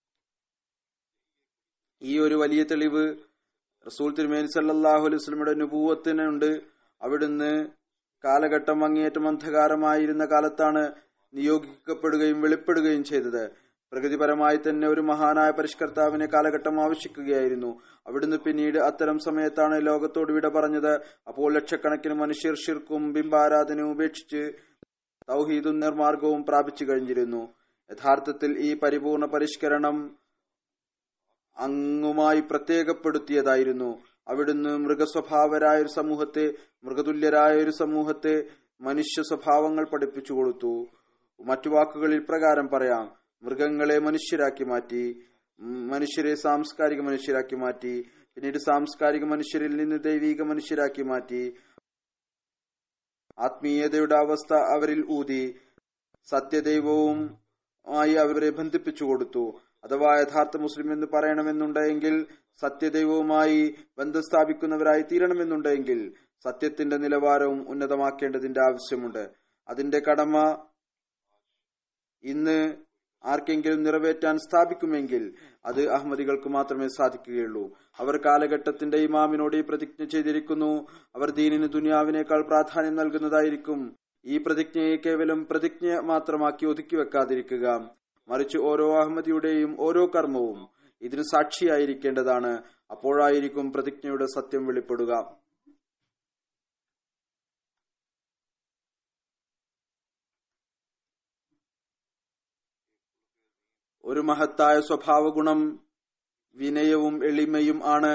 ഈ ഒരു വലിയ തെളിവ് റസൂൽ തിരുമേനി സല്ലാഹു അലൈഹി വസ്ലമിയുടെ നുപൂവത്തിനുണ്ട് അവിടുന്ന് കാലഘട്ടം അങ്ങേയറ്റം അന്ധകാരമായിരുന്ന കാലത്താണ് നിയോഗിക്കപ്പെടുകയും വെളിപ്പെടുകയും ചെയ്തത് പ്രകൃതിപരമായി തന്നെ ഒരു മഹാനായ പരിഷ്കർത്താവിനെ കാലഘട്ടം ആവശ്യിക്കുകയായിരുന്നു അവിടുന്ന് പിന്നീട് അത്തരം സമയത്താണ് ലോകത്തോട് വിട പറഞ്ഞത് അപ്പോൾ ലക്ഷക്കണക്കിന് മനുഷ്യർ ഷിർക്കും ബിംബാരാധനയും ഉപേക്ഷിച്ച് തൗഹീദും നിർമാർഗവും പ്രാപിച്ചു കഴിഞ്ഞിരുന്നു യഥാർത്ഥത്തിൽ ഈ പരിപൂർണ പരിഷ്കരണം അങ്ങുമായി പ്രത്യേകപ്പെടുത്തിയതായിരുന്നു അവിടുന്ന് മൃഗസ്വഭാവരായ ഒരു സമൂഹത്തെ മൃഗതുല്യരായ ഒരു സമൂഹത്തെ മനുഷ്യ സ്വഭാവങ്ങൾ പഠിപ്പിച്ചു കൊടുത്തു മറ്റു വാക്കുകളിൽ പ്രകാരം പറയാം മൃഗങ്ങളെ മനുഷ്യരാക്കി മാറ്റി മനുഷ്യരെ സാംസ്കാരിക മനുഷ്യരാക്കി മാറ്റി പിന്നീട് സാംസ്കാരിക മനുഷ്യരിൽ നിന്ന് ദൈവിക മനുഷ്യരാക്കി മാറ്റി ആത്മീയതയുടെ അവസ്ഥ അവരിൽ ഊതി സത്യദൈവവും ആയി അവരെ ബന്ധിപ്പിച്ചു കൊടുത്തു അഥവാ യഥാർത്ഥ മുസ്ലിം എന്ന് പറയണമെന്നുണ്ടെങ്കിൽ സത്യദൈവവുമായി ബന്ധം സ്ഥാപിക്കുന്നവരായി തീരണമെന്നുണ്ടെങ്കിൽ സത്യത്തിന്റെ നിലവാരവും ഉന്നതമാക്കേണ്ടതിന്റെ ആവശ്യമുണ്ട് അതിന്റെ കടമ ഇന്ന് ആർക്കെങ്കിലും നിറവേറ്റാൻ സ്ഥാപിക്കുമെങ്കിൽ അത് അഹമ്മദികൾക്ക് മാത്രമേ സാധിക്കുകയുള്ളൂ അവർ കാലഘട്ടത്തിന്റെ ഇമാമിനോട് ഈ പ്രതിജ്ഞ ചെയ്തിരിക്കുന്നു അവർ ദീനിന് ദുനിയാവിനേക്കാൾ പ്രാധാന്യം നൽകുന്നതായിരിക്കും ഈ പ്രതിജ്ഞയെ കേവലം പ്രതിജ്ഞ മാത്രമാക്കി ഒതുക്കി വെക്കാതിരിക്കുക മറിച്ച് ഓരോ അഹമ്മദിയുടെയും ഓരോ കർമ്മവും ഇതിന് സാക്ഷിയായിരിക്കേണ്ടതാണ് അപ്പോഴായിരിക്കും പ്രതിജ്ഞയുടെ സത്യം വെളിപ്പെടുക ഒരു മഹത്തായ സ്വഭാവ ഗുണം വിനയവും എളിമയും ആണ്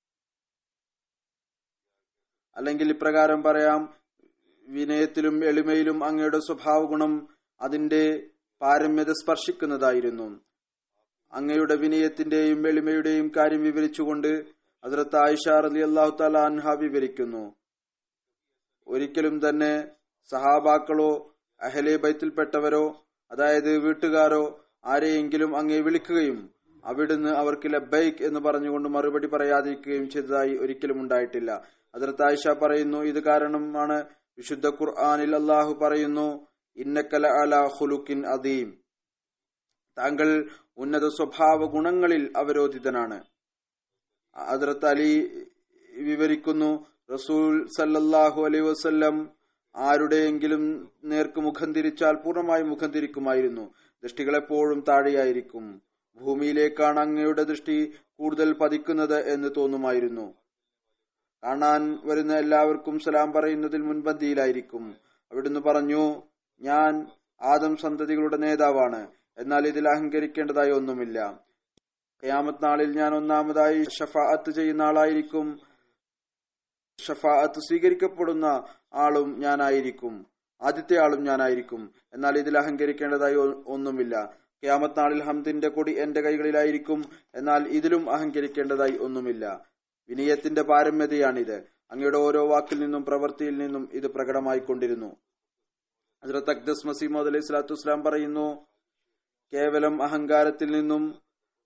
അല്ലെങ്കിൽ ഇപ്രകാരം പറയാം വിനയത്തിലും എളിമയിലും അങ്ങയുടെ സ്വഭാവ ഗുണം അതിന്റെ പാരമ്യത സ്പർശിക്കുന്നതായിരുന്നു അങ്ങയുടെ വിനയത്തിന്റെയും എളിമയുടെയും കാര്യം വിവരിച്ചുകൊണ്ട് ഹസ്രത്ത് ആയിഷ റലി അള്ളാഹു താല അൻഹ വിവരിക്കുന്നു ഒരിക്കലും തന്നെ സഹാബാക്കളോ അഹലെ ബൈത്തിൽപ്പെട്ടവരോ അതായത് വീട്ടുകാരോ ആരെയെങ്കിലും അങ്ങേ വിളിക്കുകയും അവിടുന്ന് അവർക്ക് ലബൈക്ക് എന്ന് പറഞ്ഞുകൊണ്ട് മറുപടി പറയാതിരിക്കുകയും ചെയ്തതായി ഒരിക്കലും ഉണ്ടായിട്ടില്ല അതിർത്ത് ആയിഷ പറയുന്നു ഇത് കാരണമാണ് വിശുദ്ധ ഖുർആാനിൽ അള്ളാഹു പറയുന്നു ഇന്നക്കല അല ഹുലുക്കിൻ അദീം താങ്കൾ ഉന്നത സ്വഭാവ ഗുണങ്ങളിൽ അവരോധിതനാണ് അതിർത്ത് അലി വിവരിക്കുന്നു റസൂൽ സല്ലല്ലാഹു അലൈ വസല്ലം ആരുടെയെങ്കിലും നേർക്ക് മുഖം തിരിച്ചാൽ പൂർണ്ണമായി മുഖം തിരിക്കുമായിരുന്നു ദൃഷ്ടികളെപ്പോഴും താഴെയായിരിക്കും ഭൂമിയിലേക്കാണ് അങ്ങയുടെ ദൃഷ്ടി കൂടുതൽ പതിക്കുന്നത് എന്ന് തോന്നുമായിരുന്നു കാണാൻ വരുന്ന എല്ലാവർക്കും സലാം പറയുന്നതിൽ മുൻപന്തിയിലായിരിക്കും അവിടുന്ന് പറഞ്ഞു ഞാൻ ആദം സന്തതികളുടെ നേതാവാണ് എന്നാൽ ഇതിൽ അഹങ്കരിക്കേണ്ടതായി ഒന്നുമില്ല ഖയാമത്ത് നാളിൽ ഞാൻ ഒന്നാമതായി ഷഫാഅത്ത് ചെയ്യുന്ന ആളായിരിക്കും ഷഫാഅത്ത് സ്വീകരിക്കപ്പെടുന്ന ആളും ഞാനായിരിക്കും ആദ്യത്തെ ആളും ഞാനായിരിക്കും എന്നാൽ ഇതിൽ അഹങ്കരിക്കേണ്ടതായി ഒന്നുമില്ല ക്യാമത്ത് നാളിൽ ഹംദിന്റെ കൊടി എന്റെ കൈകളിലായിരിക്കും എന്നാൽ ഇതിലും അഹങ്കരിക്കേണ്ടതായി ഒന്നുമില്ല വിനയത്തിന്റെ പാരമ്യതയാണിത് അങ്ങയുടെ ഓരോ വാക്കിൽ നിന്നും പ്രവൃത്തിയിൽ നിന്നും ഇത് പ്രകടമായിക്കൊണ്ടിരുന്നു ഹസ്രത്ത് അക്ദസ് മസീമദ് അലൈഹി സ്വലാത്തു വസ്സലാം പറയുന്നു കേവലം അഹങ്കാരത്തിൽ നിന്നും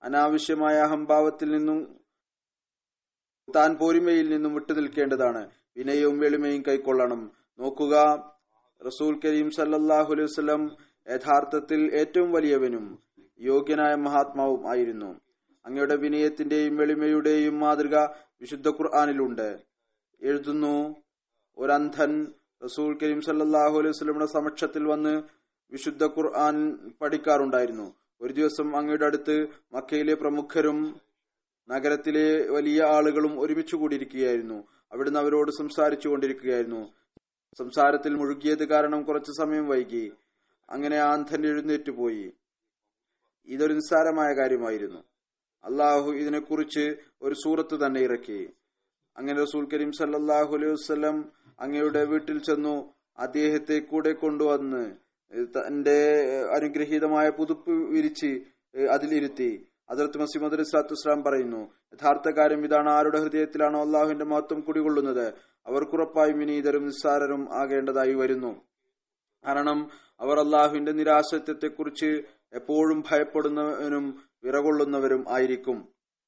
അനാവശ്യമായ അഹംഭാവത്തിൽ നിന്നും താൻ പോരിമയിൽ നിന്നും വിട്ടുനിൽക്കേണ്ടതാണ് വിനയവും എളിമയും കൈക്കൊള്ളണം നോക്കുക റസൂൽ കരീം സല്ലല്ലാഹു അലൈഹി വസല്ലം യഥാർത്ഥത്തിൽ ഏറ്റവും വലിയവനും യോഗ്യനായ മഹാത്മാവും ആയിരുന്നു അങ്ങയുടെ വിനയത്തിന്റെയും എളിമയുടെയും മാതൃക വിശുദ്ധ ഖുർആാനിലുണ്ട് എഴുതുന്നു ഒരന്ധൻ റസൂൽ കരീം സല്ലല്ലാഹു അലൈഹി വസല്ലമയുടെ സമക്ഷത്തിൽ വന്ന് വിശുദ്ധ ഖുർആൻ പഠിക്കാറുണ്ടായിരുന്നു ഒരു ദിവസം അങ്ങയുടെ അടുത്ത് മക്കയിലെ പ്രമുഖരും നഗരത്തിലെ വലിയ ആളുകളും ഒരുമിച്ച് കൂടിയിരിക്കുകയായിരുന്നു അവിടുന്ന് അവരോട് സംസാരിച്ചു കൊണ്ടിരിക്കുകയായിരുന്നു സംസാരത്തിൽ മുഴുകിയത് കാരണം കുറച്ചു സമയം വൈകി അങ്ങനെ ആ അന്ധൻ എഴുന്നേറ്റ് പോയി ഇതൊരു നിസ്സാരമായ കാര്യമായിരുന്നു അള്ളാഹു ഇതിനെക്കുറിച്ച് ഒരു സൂറത്ത് തന്നെ ഇറക്കി അങ്ങനെ റസൂൽ കരീം സല്ലല്ലാഹു അലൈഹി വസല്ലം അങ്ങയുടെ വീട്ടിൽ ചെന്നു അദ്ദേഹത്തെ കൂടെ കൊണ്ടുവന്ന് തന്റെ അനുഗ്രഹീതമായ പുതുപ്പ് വിരിച്ച് അതിലിരുത്തി അതിർത്ത് മസീമദ് അലിസ്ലാത്തു വസ്സലാം പറയുന്നു യഥാർത്ഥ കാര്യം ഇതാണ് ആരുടെ ഹൃദയത്തിലാണോ അള്ളാഹുവിന്റെ മഹത്വം കുടികൊള്ളുന്നത് അവർക്കുറപ്പായും വിനീതരും നിസ്സാരരും ആകേണ്ടതായി വരുന്നു കാരണം അവർ അള്ളാഹുവിന്റെ നിരാശത്വത്തെക്കുറിച്ച് എപ്പോഴും ഭയപ്പെടുന്നവരും വിറകൊള്ളുന്നവരും ആയിരിക്കും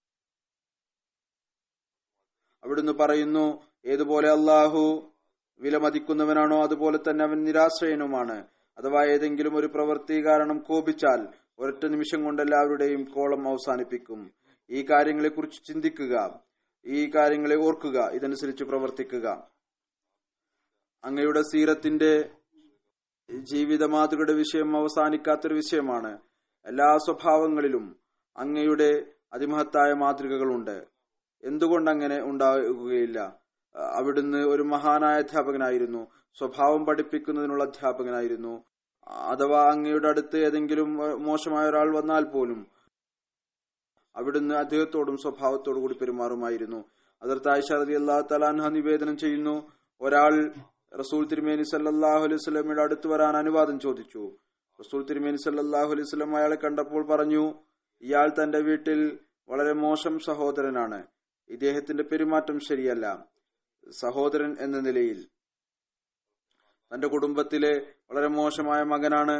അവിടുന്ന് പറയുന്നു ഏതുപോലെ അള്ളാഹു വിലമതിക്കുന്നവനാണോ അതുപോലെ തന്നെ അവൻ നിരാശ്രയനുമാണ് അഥവാ ഏതെങ്കിലും ഒരു പ്രവൃത്തി കാരണം കോപിച്ചാൽ ഒരൊറ്റ നിമിഷം കൊണ്ട് എല്ലാവരുടെയും കോളം അവസാനിപ്പിക്കും ഈ കാര്യങ്ങളെക്കുറിച്ച് ചിന്തിക്കുക ഈ കാര്യങ്ങളെ ഓർക്കുക ഇതനുസരിച്ച് പ്രവർത്തിക്കുക അങ്ങയുടെ സീരത്തിന്റെ ജീവിത മാതൃകയുടെ വിഷയം അവസാനിക്കാത്തൊരു വിഷയമാണ് എല്ലാ സ്വഭാവങ്ങളിലും അങ്ങയുടെ അതിമഹത്തായ മാതൃകകളുണ്ട് എന്തുകൊണ്ട് അങ്ങനെ ഉണ്ടാകുകയില്ല അവിടുന്ന് ഒരു മഹാനായ അധ്യാപകനായിരുന്നു സ്വഭാവം പഠിപ്പിക്കുന്നതിനുള്ള അധ്യാപകനായിരുന്നു അഥവാ അങ്ങയുടെ അടുത്ത് ഏതെങ്കിലും മോശമായ ഒരാൾ വന്നാൽ പോലും അവിടുന്ന് അദ്ദേഹത്തോടും സ്വഭാവത്തോടു കൂടി പെരുമാറുമായിരുന്നു അതിർത്ത് ആയിഷാറതി അള്ളാഹു തലാൻഹ നിവേദനം ചെയ്യുന്നു ഒരാൾ റസൂൽ തിരുമേനി സല്ലാഹു അലൈഹി സ്വലമയുടെ അടുത്ത് വരാൻ അനുവാദം ചോദിച്ചു റസൂൽ തിരുമേനി സല്ലാഹു അലൈഹി സ്വലം അയാളെ കണ്ടപ്പോൾ പറഞ്ഞു ഇയാൾ തന്റെ വീട്ടിൽ വളരെ മോശം സഹോദരനാണ് ഇദ്ദേഹത്തിന്റെ പെരുമാറ്റം ശരിയല്ല സഹോദരൻ എന്ന നിലയിൽ തന്റെ കുടുംബത്തിലെ വളരെ മോശമായ മകനാണ്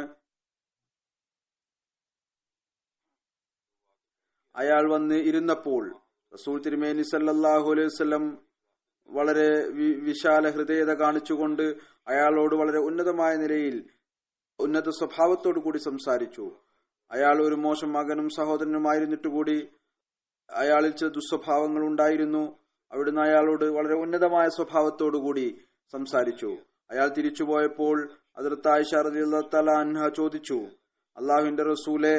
അയാൾ വന്ന് ഇരുന്നപ്പോൾ റസൂൽ തിരുമേനി സല്ലാഹു അലൈഹി വസ്ലം വളരെ വിശാല ഹൃദയത കാണിച്ചുകൊണ്ട് അയാളോട് വളരെ ഉന്നതമായ നിലയിൽ ഉന്നത സ്വഭാവത്തോടു കൂടി സംസാരിച്ചു അയാൾ ഒരു മോശം മകനും സഹോദരനുമായിരുന്നിട്ട് കൂടി അയാളിൽ ചില ദുസ്വഭാവങ്ങൾ ഉണ്ടായിരുന്നു അവിടുന്ന് അയാളോട് വളരെ ഉന്നതമായ സ്വഭാവത്തോടു കൂടി സംസാരിച്ചു അയാൾ തിരിച്ചുപോയപ്പോൾ അതിർത്ത് ആയിഷ അൻഹ ചോദിച്ചു അള്ളാഹുവിന്റെ റസൂലെ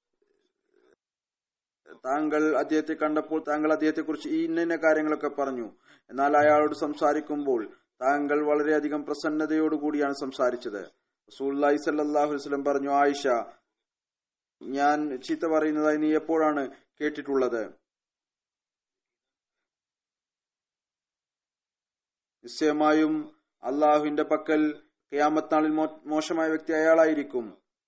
താങ്കൾ അദ്ദേഹത്തെ കണ്ടപ്പോൾ താങ്കൾ അദ്ദേഹത്തെ കുറിച്ച് ഈ ഇന്ന ഇന്ന കാര്യങ്ങളൊക്കെ പറഞ്ഞു എന്നാൽ അയാളോട് സംസാരിക്കുമ്പോൾ താങ്കൾ വളരെയധികം പ്രസന്നതയോടുകൂടിയാണ് സംസാരിച്ചത് റസൂല്ലായി സല്ലാഹു വസ്ലം പറഞ്ഞു ആയിഷ ഞാൻ ചീത്ത പറയുന്നതായി നീ എപ്പോഴാണ് കേട്ടിട്ടുള്ളത് നിശ്ചയമായും അള്ളാഹുവിന്റെ പക്കൽ കയാമത്നാളിൽ മോശമായ വ്യക്തി അയാളായിരിക്കും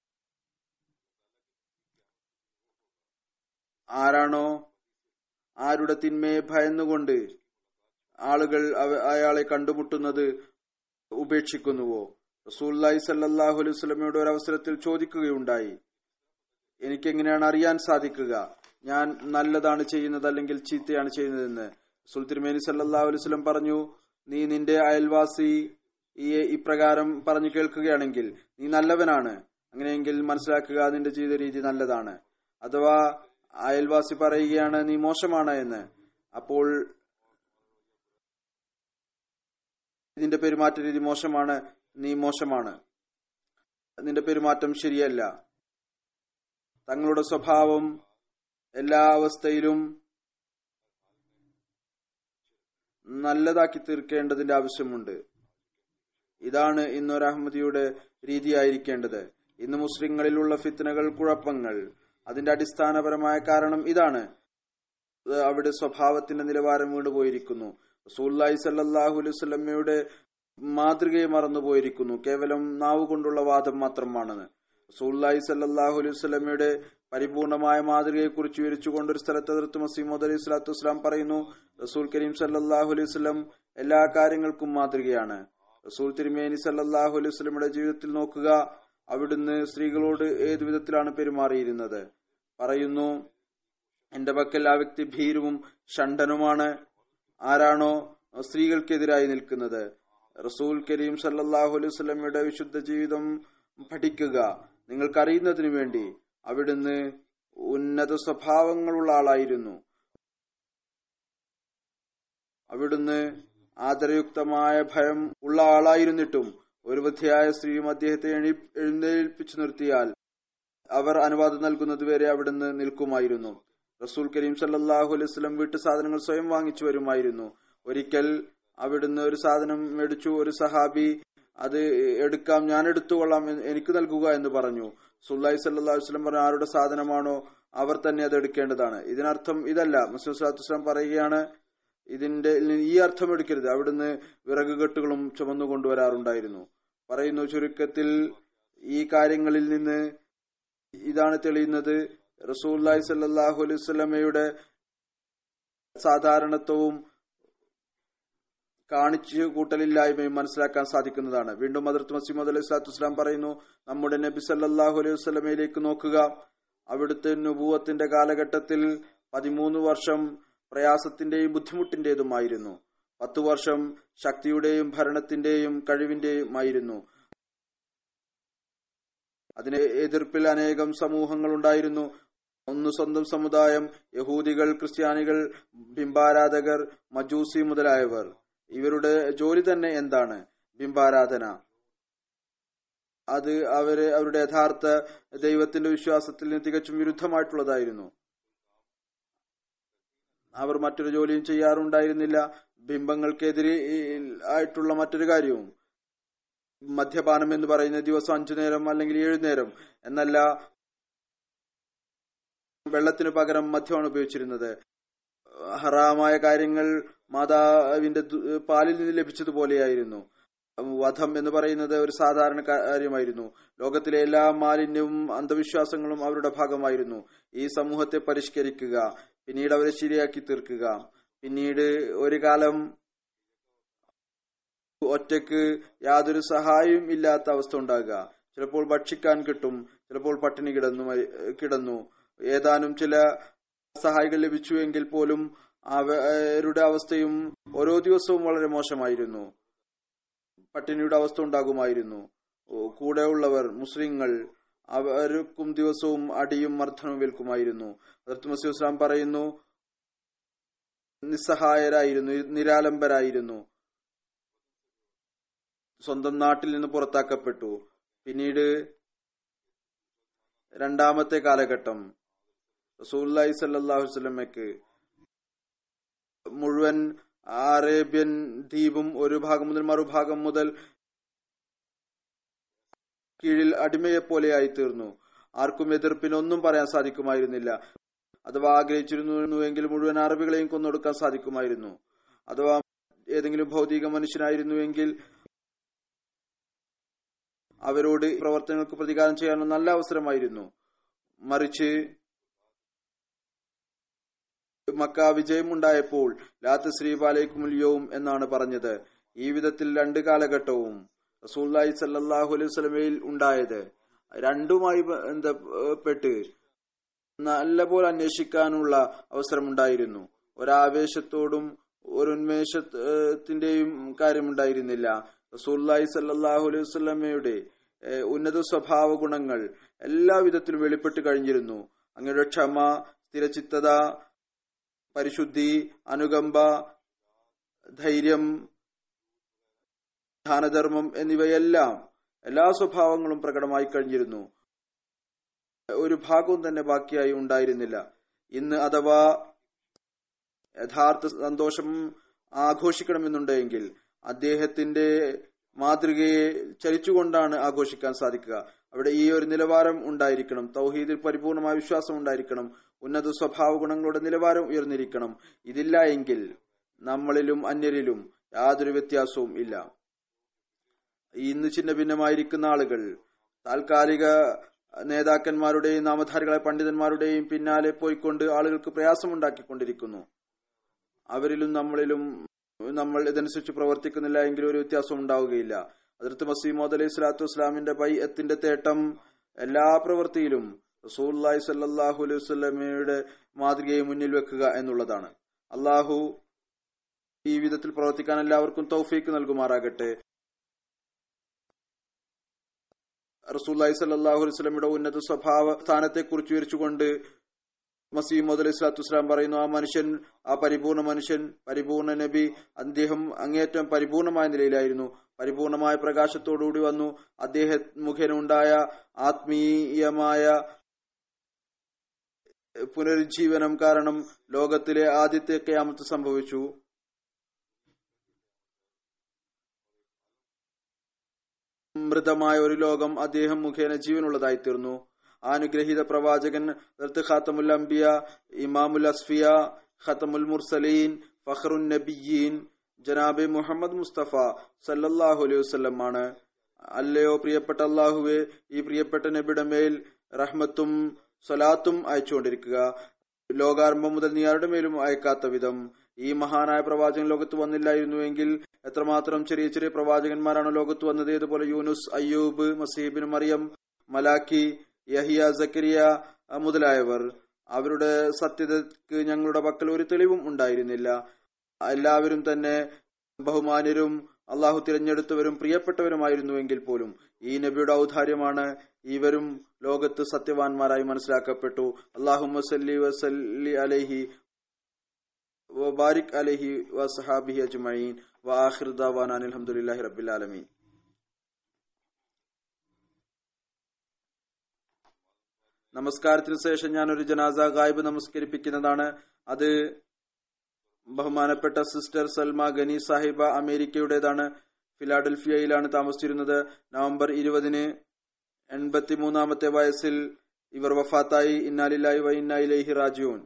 ആരാണോ ആരുടെ തിന്മയെ ഭയന്നുകൊണ്ട് ആളുകൾ അയാളെ കണ്ടുമുട്ടുന്നത് ഉപേക്ഷിക്കുന്നുവോ റസൂല്ലായി സല്ലാഹു അലൈഹി സ്വലമയുടെ ഒരു അവസരത്തിൽ ചോദിക്കുകയുണ്ടായി എനിക്കെങ്ങനെയാണ് അറിയാൻ സാധിക്കുക ഞാൻ നല്ലതാണ് ചെയ്യുന്നത് അല്ലെങ്കിൽ ചീത്തയാണ് ചെയ്യുന്നതെന്ന് റസൂൽ തിരുമേനി സല്ലാഹു അലൈഹി സ്വലം പറഞ്ഞു നീ നിന്റെ അയൽവാസി ഈ ഇപ്രകാരം പറഞ്ഞു കേൾക്കുകയാണെങ്കിൽ നീ നല്ലവനാണ് അങ്ങനെയെങ്കിൽ മനസ്സിലാക്കുക നിന്റെ ജീവിത രീതി നല്ലതാണ് അഥവാ അയൽവാസി പറയുകയാണ് നീ മോശമാണ് എന്ന് അപ്പോൾ നിന്റെ പെരുമാറ്റ രീതി മോശമാണ് നീ മോശമാണ് നിന്റെ പെരുമാറ്റം ശരിയല്ല തങ്ങളുടെ സ്വഭാവം എല്ലാ അവസ്ഥയിലും നല്ലതാക്കി തീർക്കേണ്ടതിന്റെ ആവശ്യമുണ്ട് ഇതാണ് ഇന്നൊരു അഹമ്മദിയുടെ രീതിയായിരിക്കേണ്ടത് ഇന്ന് മുസ്ലിങ്ങളിലുള്ള ഫിത്തനകൾ കുഴപ്പങ്ങൾ അതിന്റെ അടിസ്ഥാനപരമായ കാരണം ഇതാണ് അവിടെ സ്വഭാവത്തിന്റെ നിലവാരം വീണുപോയിരിക്കുന്നു റസൂല്ലായി സല്ലാഹു അലൈഹി സ്വലമ്മയുടെ മാതൃകയെ മറന്നുപോയിരിക്കുന്നു കേവലം നാവ് കൊണ്ടുള്ള വാദം മാത്രമാണെന്ന് റസൂല്ലായി സല്ലാഹു അലൈഹി സ്വലമ്മയുടെ പരിപൂർണമായ മാതൃകയെക്കുറിച്ച് വിവരിച്ചുകൊണ്ട് ഒരു സ്ഥലത്ത് അതിർത്ത് മസീമദ് അലൈഹി സ്വലാത്തു വസ്സലാം പറയുന്നു റസൂൽ കരീം സല്ലാഹു അലൈഹി സ്വലം എല്ലാ കാര്യങ്ങൾക്കും മാതൃകയാണ് റസൂൽ തിരുമേനി സല്ലാഹു അലൈഹി സ്വലമിയുടെ ജീവിതത്തിൽ നോക്കുക അവിടുന്ന് സ്ത്രീകളോട് ഏതു വിധത്തിലാണ് പെരുമാറിയിരുന്നത് പറയുന്നു എന്റെ പക്കൽ ആ വ്യക്തി ഭീരുവും ഷണ്ടനുമാണ് ആരാണോ സ്ത്രീകൾക്കെതിരായി നിൽക്കുന്നത് റസൂൽ കരീം സല്ലല്ലാഹു അലൈഹി വസല്ലമയുടെ വിശുദ്ധ ജീവിതം പഠിക്കുക നിങ്ങൾക്കറിയുന്നതിനു വേണ്ടി അവിടുന്ന് ഉന്നത സ്വഭാവങ്ങളുള്ള ആളായിരുന്നു അവിടുന്ന് ആദരയുക്തമായ ഭയം ഉള്ള ആളായിരുന്നിട്ടും ഒരു വൃദ്ധയായ സ്ത്രീയും അദ്ദേഹത്തെ എണി- എഴുന്നേൽപ്പിച്ചു നിർത്തിയാൽ അവർ അനുവാദം നൽകുന്നതുവരെ അവിടുന്ന് നിൽക്കുമായിരുന്നു റസൂൽ കരീം സല്ലല്ലാഹു അലൈഹി വസല്ലം വീട്ടു സാധനങ്ങൾ സ്വയം വാങ്ങിച്ചു വരുമായിരുന്നു ഒരിക്കൽ അവിടുന്ന് ഒരു സാധനം മേടിച്ചു ഒരു സഹാബി അത് എടുക്കാം ഞാൻ എടുത്തുകൊള്ളാം എന്ന് എനിക്ക് നൽകുക എന്ന് പറഞ്ഞു സുല്ലായി സല്ലല്ലാഹു അലൈഹി വസല്ലം പറഞ്ഞു ആരുടെ സാധനമാണോ അവർ തന്നെ അത് എടുക്കേണ്ടതാണ് ഇതിനർത്ഥം ഇതല്ല മുസ്ലിം സ്വലാത്തു വസ്സലാം പറയുകയാണ് ഇതിന്റെ ഈ അർത്ഥം എടുക്കരുത് അവിടുന്ന് വിറകുകെട്ടുകളും ചുമന്നു കൊണ്ടുവരാറുണ്ടായിരുന്നു പറയുന്നു ചുരുക്കത്തിൽ ഈ കാര്യങ്ങളിൽ നിന്ന് ഇതാണ് തെളിയുന്നത് റസൂല്ലായി സല്ലാഹു അലൈഹി സ്വലമയുടെ സാധാരണത്വവും കാണിച്ചു കൂട്ടലില്ലായ്മയും മനസ്സിലാക്കാൻ സാധിക്കുന്നതാണ് വീണ്ടും അതിർത്ത് മസീമദ് അലൈഹി സ്വലാത്തു വസ്സലാം പറയുന്നു നമ്മുടെ നബി സല്ലല്ലാഹു അലൈഹി വസ്ലമയിലേക്ക് നോക്കുക അവിടുത്തെ നുബൂവത്തിന്റെ കാലഘട്ടത്തിൽ പതിമൂന്ന് വർഷം പ്രയാസത്തിന്റെയും ബുദ്ധിമുട്ടിന്റേതുമായിരുന്നു പത്തു വർഷം ശക്തിയുടെയും ഭരണത്തിന്റെയും കഴിവിന്റെയുമായിരുന്നു അതിന് എതിർപ്പിൽ അനേകം സമൂഹങ്ങൾ ഉണ്ടായിരുന്നു ഒന്ന് സ്വന്തം സമുദായം യഹൂദികൾ ക്രിസ്ത്യാനികൾ ബിംബാരാധകർ മജൂസി മുതലായവർ ഇവരുടെ ജോലി തന്നെ എന്താണ് ബിംബാരാധന അത് അവര് അവരുടെ യഥാർത്ഥ ദൈവത്തിന്റെ വിശ്വാസത്തിൽ നിന്ന് തികച്ചും വിരുദ്ധമായിട്ടുള്ളതായിരുന്നു അവർ മറ്റൊരു ജോലിയും ചെയ്യാറുണ്ടായിരുന്നില്ല ബിംബങ്ങൾക്കെതിരെ ആയിട്ടുള്ള മറ്റൊരു കാര്യവും മദ്യപാനം എന്ന് പറയുന്ന ദിവസം അഞ്ചു നേരം അല്ലെങ്കിൽ ഏഴു നേരം എന്നല്ല വെള്ളത്തിനു പകരം മദ്യമാണ് ഉപയോഗിച്ചിരുന്നത് ഹറാമായ കാര്യങ്ങൾ മാതാവിന്റെ ദു- പാലിൽ നിന്ന് ലഭിച്ചതുപോലെയായിരുന്നു വധം എന്ന് പറയുന്നത് ഒരു സാധാരണ കാര്യമായിരുന്നു ലോകത്തിലെ എല്ലാ മാലിന്യവും അന്ധവിശ്വാസങ്ങളും അവരുടെ ഭാഗമായിരുന്നു ഈ സമൂഹത്തെ പരിഷ്കരിക്കുക പിന്നീട് അവരെ ശരിയാക്കി തീർക്കുക പിന്നീട് ഒരു കാലം ഒറ്റക്ക് യാതൊരു സഹായവും ഇല്ലാത്ത അവസ്ഥ ഉണ്ടാകുക ചിലപ്പോൾ ഭക്ഷിക്കാൻ കിട്ടും ചിലപ്പോൾ പട്ടിണി കിടന്നു മരി- കിടന്നു ഏതാനും ചില സഹായികൾ ലഭിച്ചുവെങ്കിൽ പോലും അവരുടെ അവസ്ഥയും ഓരോ ദിവസവും വളരെ മോശമായിരുന്നു പട്ടിണിയുടെ അവസ്ഥ ഉണ്ടാകുമായിരുന്നു ഓ, കൂടെയുള്ളവർ മുസ്ലിങ്ങൾ അവർക്കും ദിവസവും അടിയും മർദ്ദനവും ഏൽക്കുമായിരുന്നു അതിർത്ത് മസീദ് ഇസ്ലാം പറയുന്നു നിസ്സഹായരായിരുന്നു നിരാലംബരായിരുന്നു സ്വന്തം നാട്ടിൽ നിന്ന് പുറത്താക്കപ്പെട്ടു പിന്നീട് രണ്ടാമത്തെ കാലഘട്ടം റസൂല്ലായി സല്ലാഹു വസ്ലമയ്ക്ക് മുഴുവൻ അറേബ്യൻ ദ്വീപും ഒരു ഭാഗം മുതൽ മറുഭാഗം മുതൽ കീഴിൽ അടിമയെപ്പോലെയായി തീർന്നു ആർക്കും എതിർപ്പിനൊന്നും പറയാൻ സാധിക്കുമായിരുന്നില്ല അഥവാ ആഗ്രഹിച്ചിരുന്നുവെങ്കിൽ മുഴുവൻ അറബികളെയും കൊന്നൊടുക്കാൻ സാധിക്കുമായിരുന്നു അഥവാ ഏതെങ്കിലും ഭൗതിക മനുഷ്യനായിരുന്നുവെങ്കിൽ അവരോട് പ്രവർത്തനങ്ങൾക്ക് പ്രതികാരം ചെയ്യാനുള്ള നല്ല അവസരമായിരുന്നു മറിച്ച് മക്ക വിജയമുണ്ടായപ്പോൾ ലാത്ത് ശ്രീബാലയ്ക്കുമുല്യവും എന്നാണ് പറഞ്ഞത് ഈ വിധത്തിൽ രണ്ട് കാലഘട്ടവും റസൂല്ലായി സല്ലാഹു അലൈഹി സ്വലമയിൽ ഉണ്ടായത് രണ്ടുമായി ബന്ധപ്പെട്ട് നല്ലപോലെ അന്വേഷിക്കാനുള്ള അവസരമുണ്ടായിരുന്നു ഒരാവേശത്തോടും ഒരു ഉന്മേഷത്തിന്റെയും കാര്യമുണ്ടായിരുന്നില്ല റസൂല്ലായി സല്ലാഹു അലൈഹി സ്വലമയുടെ ഉന്നത സ്വഭാവ ഗുണങ്ങൾ എല്ലാ വിധത്തിലും വെളിപ്പെട്ട് കഴിഞ്ഞിരുന്നു അങ്ങയുടെ ക്ഷമ സ്ഥിരചിത്തത പരിശുദ്ധി അനുകമ്പ ധൈര്യം ദാനധർമ്മം എന്നിവയെല്ലാം എല്ലാ സ്വഭാവങ്ങളും പ്രകടമായി കഴിഞ്ഞിരുന്നു ഒരു ഭാഗവും തന്നെ ബാക്കിയായി ഉണ്ടായിരുന്നില്ല ഇന്ന് അഥവാ യഥാർത്ഥ സന്തോഷം ആഘോഷിക്കണമെന്നുണ്ടെങ്കിൽ അദ്ദേഹത്തിന്റെ മാതൃകയെ ചലിച്ചുകൊണ്ടാണ് ആഘോഷിക്കാൻ സാധിക്കുക അവിടെ ഈ ഒരു നിലവാരം ഉണ്ടായിരിക്കണം തൗഹീദിൽ പരിപൂർണമായ വിശ്വാസം ഉണ്ടായിരിക്കണം ഉന്നത സ്വഭാവ ഗുണങ്ങളുടെ നിലവാരം ഉയർന്നിരിക്കണം ഇതില്ല എങ്കിൽ നമ്മളിലും അന്യരിലും യാതൊരു വ്യത്യാസവും ഇല്ല ഇന്ന് ചിന്ന ഭിന്നമായിരിക്കുന്ന ആളുകൾ താൽക്കാലിക നേതാക്കന്മാരുടെയും നാമധാരികളായ പണ്ഡിതന്മാരുടെയും പിന്നാലെ പോയിക്കൊണ്ട് ആളുകൾക്ക് പ്രയാസമുണ്ടാക്കിക്കൊണ്ടിരിക്കുന്നു അവരിലും നമ്മളിലും നമ്മൾ ഇതനുസരിച്ച് പ്രവർത്തിക്കുന്നില്ല എങ്കിൽ ഒരു വ്യത്യാസം ഉണ്ടാവുകയില്ല അതിർത്ത് മസീമോദ് അലൈഹി സ്വലാത്തു വസ്സലാമിന്റെ ബൈഅത്തിന്റെ തേട്ടം എല്ലാ പ്രവൃത്തിയിലും റസൂല്ലായി സല്ലാഹു അലൈഹി വസ്ലമയുടെ മാതൃകയെ മുന്നിൽ വെക്കുക എന്നുള്ളതാണ് അള്ളാഹു ഈ വിധത്തിൽ പ്രവർത്തിക്കാൻ എല്ലാവർക്കും തൗഫീക്ക് നൽകുമാറാകട്ടെ റസൂല്ലായി സല്ലാഹു വസ്ലമിയുടെ ഉന്നത സ്വഭാവ സ്ഥാനത്തെ കുറിച്ച് വിവരിച്ചുകൊണ്ട് മസീമദ് അലൈഹി സ്വലാത്തു വസ്സലാം പറയുന്നു ആ മനുഷ്യൻ ആ പരിപൂർണ മനുഷ്യൻ പരിപൂർണ നബി അദ്ദേഹം അങ്ങേയറ്റം പരിപൂർണമായ നിലയിലായിരുന്നു പരിപൂർണമായ പ്രകാശത്തോടുകൂടി വന്നു അദ്ദേഹം മുഖേന ഉണ്ടായ ആത്മീയമായ പുനരുജ്ജീവനം കാരണം ലോകത്തിലെ ആദ്യത്തെ ക്യാമത്ത് സംഭവിച്ചു മൃതമായ ഒരു ലോകം അദ്ദേഹം മുഖേന ജീവനുള്ളതായി തീർന്നു അനുഗ്രഹീത പ്രവാചകൻ ഖാത്തമുൽ അംബിയ ഇമാമുൽ അസ്ഫിയ ഖത്തമുൽ മുർസലീൻ ഫഖറുൻ നബിയീൻ ജനാബെ മുഹമ്മദ് മുസ്തഫ സല്ലല്ലാഹു അലൈഹി വസല്ലം ആണ് അല്ലയോ പ്രിയപ്പെട്ട അള്ളാഹുവെ ഈ പ്രിയപ്പെട്ട നബിയുടെ മേൽ റഹ്മത്തും സ്വലാത്തും അയച്ചുകൊണ്ടിരിക്കുക ലോകാരംഭം മുതൽ നീ ആരുടെ മേലും അയക്കാത്ത വിധം ഈ മഹാനായ പ്രവാചകൻ ലോകത്ത് വന്നില്ലായിരുന്നുവെങ്കിൽ എത്രമാത്രം ചെറിയ ചെറിയ പ്രവാചകന്മാരാണ് ലോകത്ത് വന്നത് ഇതുപോലെ യൂനുസ് അയ്യൂബ് മസീബിൻ മറിയം മലാക്കി യഹിയ സക്കരിയ മുതലായവർ അവരുടെ സത്യതയ്ക്ക് ഞങ്ങളുടെ പക്കൽ ഒരു തെളിവും ഉണ്ടായിരുന്നില്ല എല്ലാവരും തന്നെ ബഹുമാന്യരും അള്ളാഹു തിരഞ്ഞെടുത്തവരും പ്രിയപ്പെട്ടവരുമായിരുന്നുവെങ്കിൽ പോലും ഈ നബിയുടെ ഔദാര്യമാണ് ഇവരും ലോകത്ത് സത്യവാൻമാരായി മനസ്സിലാക്കപ്പെട്ടു അള്ളാഹു വസല്ലി വസല്ലി അലൈഹി വബാരിക് അലൈഹി വസഹാബിഹി അജ്മഈൻ വആഖിർ ദഅവാന അൽഹംദുലില്ലാഹി റബ്ബിൽ ആലമീൻ നമസ്കാരത്തിന് ശേഷം ഞാൻ ഒരു ജനാസ ഗായിബ് നമസ്കരിപ്പിക്കുന്നതാണ് അത് ബഹുമാനപ്പെട്ട സിസ്റ്റർ സൽമ ഗനി സാഹിബ അമേരിക്കയുടേതാണ് ഫിലാഡൽഫിയയിലാണ് താമസിച്ചിരുന്നത് നവംബർ ഇരുപതിന് എൺപത്തിമൂന്നാമത്തെ വയസ്സിൽ ഇവർ വഫാത്തായി ഇന്നാലില്ലായി വ ഇന്നായിലേഹി റാജുൻ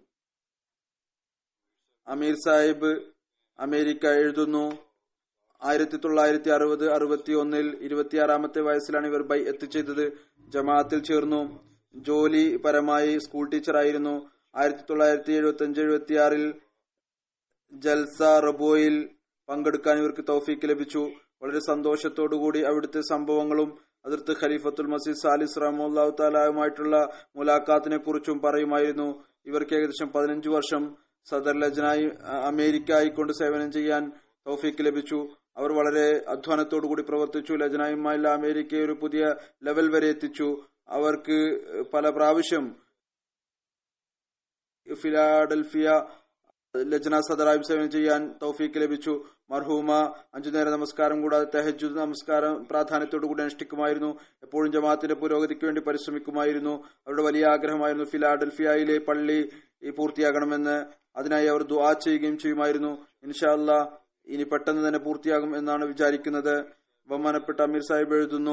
അമീർ സാഹിബ് അമേരിക്ക എഴുതുന്നു ആയിരത്തി തൊള്ളായിരത്തി അറുപത് അറുപത്തി ഒന്നിൽ ഇരുപത്തിയാറാമത്തെ വയസ്സിലാണ് ഇവർ ബൈ എത്തിച്ചെയ്തത് ജമാഅത്തിൽ ചേർന്നു ജോലി പരമായി സ്കൂൾ ടീച്ചറായിരുന്നു ആയിരത്തി തൊള്ളായിരത്തി എഴുപത്തി അഞ്ച് എഴുപത്തിയാറിൽ ജൽസ റബോയിൽ പങ്കെടുക്കാൻ ഇവർക്ക് തൗഫീക്ക് ലഭിച്ചു വളരെ സന്തോഷത്തോടുകൂടി അവിടുത്തെ സംഭവങ്ങളും അതിർത്ത് ഖലീഫത്തുൽ മസീദ് സാലിസ് റഹ്മുല്ലാഹു താലാവുമായിട്ടുള്ള മുലാഖാത്തിനെ കുറിച്ചും പറയുമായിരുന്നു ഇവർക്ക് ഏകദേശം പതിനഞ്ചു വർഷം സദർ ലജ്നായി അമേരിക്ക ആയിക്കൊണ്ട് സേവനം ചെയ്യാൻ തൗഫീക്ക് ലഭിച്ചു അവർ വളരെ അധ്വാനത്തോടുകൂടി പ്രവർത്തിച്ചു ലജ്നായുമായുള്ള അമേരിക്കയെ ഒരു പുതിയ ലെവൽ വരെ എത്തിച്ചു അവർക്ക് പല പ്രാവശ്യം ഫിലാഡൽഫിയ ലജ്ന സദറായും സേവനം ചെയ്യാൻ തൗഫീക്ക് ലഭിച്ചു മർഹൂമ അഞ്ചു നേര നമസ്കാരം കൂടാതെ തെഹജു നമസ്കാരം പ്രാധാന്യത്തോടു കൂടി അനുഷ്ഠിക്കുമായിരുന്നു എപ്പോഴും ജമാഅത്തിന്റെ പുരോഗതിക്ക് വേണ്ടി പരിശ്രമിക്കുമായിരുന്നു അവരുടെ വലിയ ആഗ്രഹമായിരുന്നു ഫിലാഡൽഫിയയിലെ പള്ളി പൂർത്തിയാകണമെന്ന് അതിനായി അവർ ദുആ ചെയ്യുകയും ചെയ്യുമായിരുന്നു ഇൻഷാല്ല ഇനി പെട്ടെന്ന് തന്നെ പൂർത്തിയാകും എന്നാണ് വിചാരിക്കുന്നത് ബഹുമാനപ്പെട്ട അമീർ സാഹിബ് എഴുതുന്നു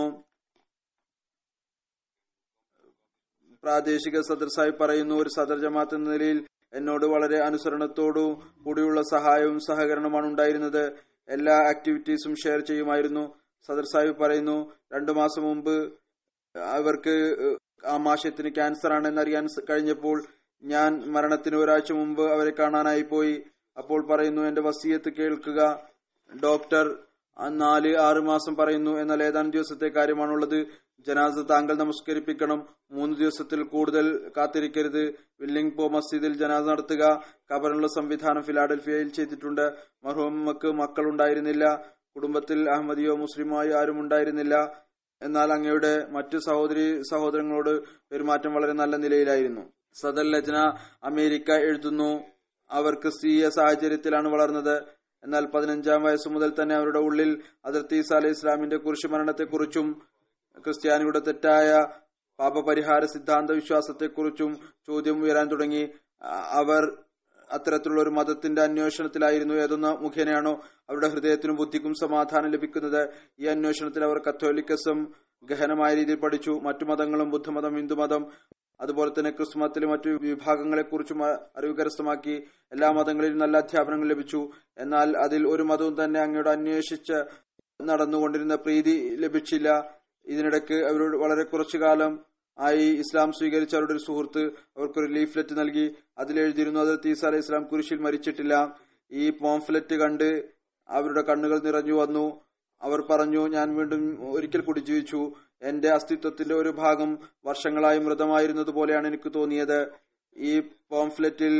പ്രാദേശിക സദർ സാഹിബ് പറയുന്നു ഒരു സദർ ജമാഅത്ത് എന്ന നിലയിൽ എന്നോട് വളരെ അനുസരണത്തോടു കൂടിയുള്ള സഹായവും സഹകരണമാണ് ഉണ്ടായിരുന്നത് എല്ലാ ആക്ടിവിറ്റീസും ഷെയർ ചെയ്യുമായിരുന്നു സദർ സാഹിബ് പറയുന്നു രണ്ടു മാസം മുമ്പ് അവർക്ക് ആമാശയത്തിന് ക്യാൻസർ ആണെന്ന് അറിയാൻ കഴിഞ്ഞപ്പോൾ ഞാൻ മരണത്തിന് ഒരാഴ്ച മുമ്പ് അവരെ കാണാനായി പോയി അപ്പോൾ പറയുന്നു എന്റെ വസീയത്ത് കേൾക്കുക ഡോക്ടർ നാല് ആറ് മാസം പറയുന്നു എന്നാൽ ഏതാനും ദിവസത്തെ കാര്യമാണുള്ളത് ജനാസ താങ്കൾ നമസ്കരിപ്പിക്കണം മൂന്ന് ദിവസത്തിൽ കൂടുതൽ കാത്തിരിക്കരുത് വില്ലിംഗ് പോ മസ്ജിദിൽ ജനാസ നടത്തുക കബറിനുള്ള സംവിധാനം ഫിലാഡൽഫിയയിൽ ചെയ്തിട്ടുണ്ട് മർഹൂമക്ക് മക്കളുണ്ടായിരുന്നില്ല കുടുംബത്തിൽ അഹമ്മദിയോ മുസ്ലിമോ ആരും ഉണ്ടായിരുന്നില്ല എന്നാൽ അങ്ങയുടെ മറ്റു സഹോദരി സഹോദരങ്ങളോട് പെരുമാറ്റം വളരെ നല്ല നിലയിലായിരുന്നു സദർ ലജ്ന അമേരിക്ക എഴുതുന്നു അവർ ക്രിസ്തീയ സാഹചര്യത്തിലാണ് വളർന്നത് എന്നാൽ പതിനഞ്ചാം വയസ്സ് മുതൽ തന്നെ അവരുടെ ഉള്ളിൽ അതിർത്തി ഈസ അലൈഹി ഇസ്ലാമിന്റെ കുരിശുമരണത്തെക്കുറിച്ചും ക്രിസ്ത്യാനിയുടെ തെറ്റായ പാപപരിഹാര സിദ്ധാന്ത വിശ്വാസത്തെക്കുറിച്ചും ചോദ്യം ഉയരാൻ തുടങ്ങി അവർ അത്തരത്തിലുള്ള ഒരു മതത്തിന്റെ അന്വേഷണത്തിലായിരുന്നു ഏതൊന്ന മുഖേനയാണോ അവരുടെ ഹൃദയത്തിനും ബുദ്ധിക്കും സമാധാനം ലഭിക്കുന്നത് ഈ അന്വേഷണത്തിൽ അവർ കത്തോലിക്കസം ഗഹനമായ രീതിയിൽ പഠിച്ചു മറ്റു മതങ്ങളും ബുദ്ധമതം ഹിന്ദുമതം അതുപോലെ തന്നെ ക്രിസ്മത്തിലെ മറ്റു വിഭാഗങ്ങളെ കുറിച്ചും അറിവ് കരസ്ഥമാക്കി എല്ലാ മതങ്ങളിലും നല്ല അധ്യാപനങ്ങൾ ലഭിച്ചു എന്നാൽ അതിൽ ഒരു മതവും തന്നെ അങ്ങയുടെ അന്വേഷിച്ച് നടന്നുകൊണ്ടിരുന്ന പ്രീതി ലഭിച്ചില്ല ഇതിനിടയ്ക്ക് അവരോട് വളരെ കുറച്ചു കാലം ആയി ഇസ്ലാം സ്വീകരിച്ച അവരുടെ ഒരു സുഹൃത്ത് അവർക്കൊരു ലീഫ്ലെറ്റ് നൽകി അതിലെഴുതിയിരുന്നു അത് തീസ അലൈഹി ഇസ്ലാം കുരിശിൽ മരിച്ചിട്ടില്ല ഈ പോംഫ്ലെറ്റ് കണ്ട് അവരുടെ കണ്ണുകൾ നിറഞ്ഞു വന്നു അവർ പറഞ്ഞു ഞാൻ വീണ്ടും ഒരിക്കൽ കൂടി ജീവിച്ചു എന്റെ അസ്തിത്വത്തിന്റെ ഒരു ഭാഗം വർഷങ്ങളായി മൃതമായിരുന്നത് പോലെയാണ് എനിക്ക് തോന്നിയത് ഈ പോംഫ്ലെറ്റിൽ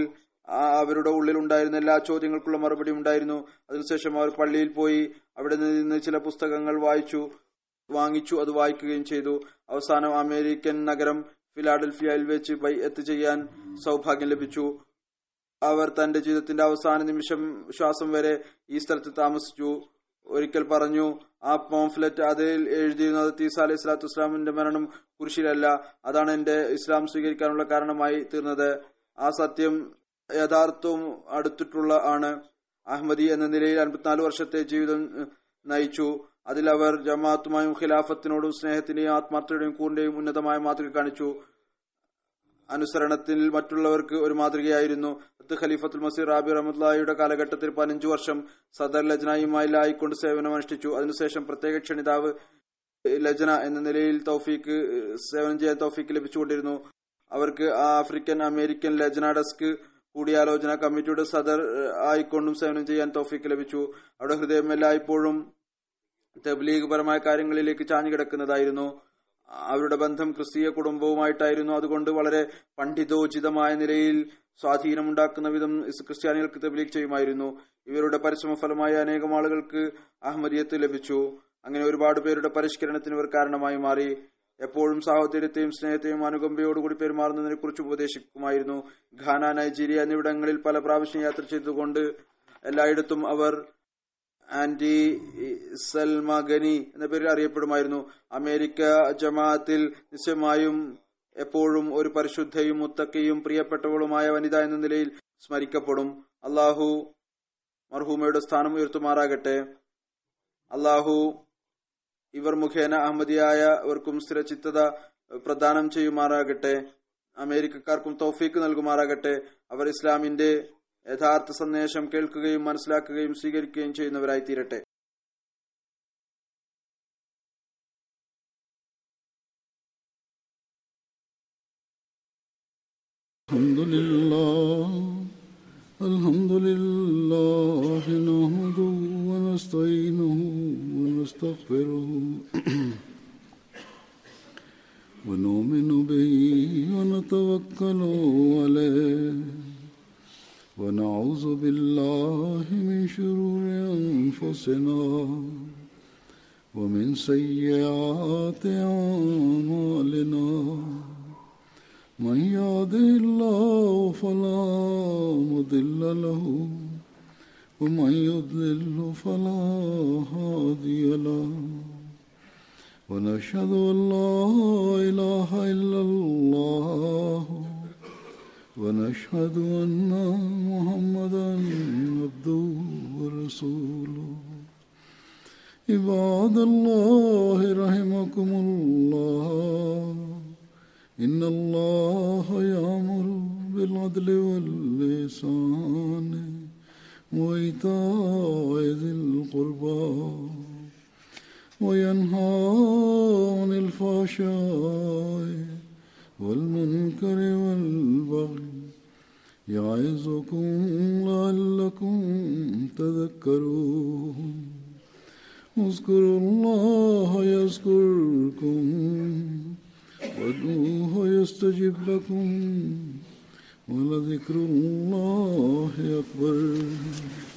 ആ അവരുടെ ഉള്ളിൽ ഉണ്ടായിരുന്ന എല്ലാ ചോദ്യങ്ങൾക്കുള്ള മറുപടി ഉണ്ടായിരുന്നു അതിനുശേഷം അവർ പള്ളിയിൽ പോയി അവിടെ നിന്ന് ചില പുസ്തകങ്ങൾ വായിച്ചു വാങ്ങിച്ചു അത് വായിക്കുകയും ചെയ്തു അവസാനം അമേരിക്കൻ നഗരം ഫിലാഡൽഫിയയിൽ വെച്ച് ബൈഅത്ത് ചെയ്യാൻ സൗഭാഗ്യം ലഭിച്ചു അവർ തന്റെ ജീവിതത്തിന്റെ അവസാന നിമിഷം ശ്വാസം വരെ ഈ സ്ഥലത്ത് താമസിച്ചു ഒരിക്കൽ പറഞ്ഞു ആ പോംഫ്ലെറ്റ് അതിൽ എഴുതിയിരുന്നത് തീസ അലൈഹി സ്വലാത്തു വസ്സലാമിന്റെ മരണം കുരിശിലല്ല അതാണ് എന്റെ ഇസ്ലാം സ്വീകരിക്കാനുള്ള കാരണമായി തീർന്നത് ആ സത്യം യഥാർത്ഥവും അടുത്തിട്ടുള്ള ആണ് അഹമ്മദി എന്ന നിലയിൽ അൻപത്തിനാല് വർഷത്തെ ജീവിതം ഏഹ്, നയിച്ചു അതിൽ അവർ ജമാഅത്തുമായും ഖിലാഫത്തിനോടും സ്നേഹത്തിന്റെയും ആത്മാർത്ഥതയുടെയും കൂറിന്റെയും ഉന്നതമായ മാതൃക കാണിച്ചു അനുസരണത്തിൽ മറ്റുള്ളവർക്ക് ഒരു മാതൃകയായിരുന്നു അത് ഖലീഫത്തുൽ മസീർ റാബി റഹ്മത്തുള്ളാഹിയുടെ കാലഘട്ടത്തിൽ പതിനഞ്ചു വർഷം സദർ ലജ്നയുമായി ആയിക്കൊണ്ട് സേവനം അനുഷ്ഠിച്ചു അതിനുശേഷം പ്രത്യേക ക്ഷണിതാവ് ലജ്ന എന്ന നിലയിൽ തൗഫീക്ക് സേവനം ചെയ്യാൻ തൗഫീക്ക് ലഭിച്ചുകൊണ്ടിരുന്നു അവർക്ക് ആഫ്രിക്കൻ അമേരിക്കൻ ലജ്ന ഡെസ്ക് കൂടിയാലോചന കമ്മിറ്റിയുടെ സദർ ഏഹ്, ആയിക്കൊണ്ടും സേവനം ചെയ്യാൻ തൗഫീക്ക് ലഭിച്ചു അവിടെ ഹൃദയം എല്ലായ്പ്പോഴും തബ്ലീഗ് പരമായ കാര്യങ്ങളിലേക്ക് ചാഞ്ഞു കിടക്കുന്നതായിരുന്നു അവരുടെ ബന്ധം ക്രിസ്തീയ കുടുംബവുമായിട്ടായിരുന്നു അതുകൊണ്ട് വളരെ പണ്ഡിതോചിതമായ നിലയിൽ സ്വാധീനമുണ്ടാക്കുന്ന വിധം ഇസ് ക്രിസ്ത്യാനികൾക്ക് തബ്ലീഗ് ചെയ്യുമായിരുന്നു ഇവരുടെ പരിശ്രമ ഫലമായി അനേകം ആളുകൾക്ക് അഹമ്മദിയത്ത് ലഭിച്ചു അങ്ങനെ ഒരുപാട് പേരുടെ പരിഷ്കരണത്തിന് ഇവർ കാരണമായി മാറി എപ്പോഴും സാഹോദര്യത്തെയും സ്നേഹത്തെയും അനുകമ്പയോടുകൂടി പെരുമാറുന്നതിനെ കുറിച്ച് ഉപദേശിക്കുമായിരുന്നു ഘാന നൈജീരിയ എന്നിവിടങ്ങളിൽ പല പ്രാവശ്യം യാത്ര ചെയ്തുകൊണ്ട് എല്ലായിടത്തും അവർ ആന്റി സൽമഗനി എന്ന പേരിൽ അറിയപ്പെടുമായിരുന്നു അമേരിക്ക ജമാഅത്തിൽ നിശ്ചയമായും എപ്പോഴും ഒരു പരിശുദ്ധയും മുത്തക്കയും പ്രിയപ്പെട്ടവളുമായ വനിത എന്ന നിലയിൽ സ്മരിക്കപ്പെടും അള്ളാഹു മർഹൂമയുടെ സ്ഥാനം ഉയർത്തുമാറാകട്ടെ അള്ളാഹു ഇവർ മുഖേന അഹമ്മദിയായവർക്കും സ്ഥിരചിത്തത പ്രദാനം ചെയ്യുമാറാകട്ടെ അമേരിക്കക്കാർക്കും തൗഫീക്ക് നൽകുമാറാകട്ടെ അവർ ഇസ്ലാമിന്റെ യഥാർത്ഥ സന്ദേശം കേൾക്കുകയും മനസ്സിലാക്കുകയും സ്വീകരിക്കുകയും ചെയ്യുന്നവരായി തീരട്ടെ
الحمد لله الحمد لله نحمده ونستعينه ونستغفره ونؤمن به ونتوكل عليه ونعوذ بالله من شرور أنفسنا ومن سيئات أعمالنا من يهده الله فلا مضل له ومن يضلل فلا هادي له ونشهد ان لا اله الا الله ونشهد ان محمدا عبده ورسوله عباد الله رحمكم الله إن الله يأمر بالعدل واللسان وإيتاء ذي القربى وينهى عن الفحشاء والمنكر والبغي يعظكم لعلكم تذكرون اذكروا الله يذكركم وادعوه يستجب لكم ولذكر الله أكبر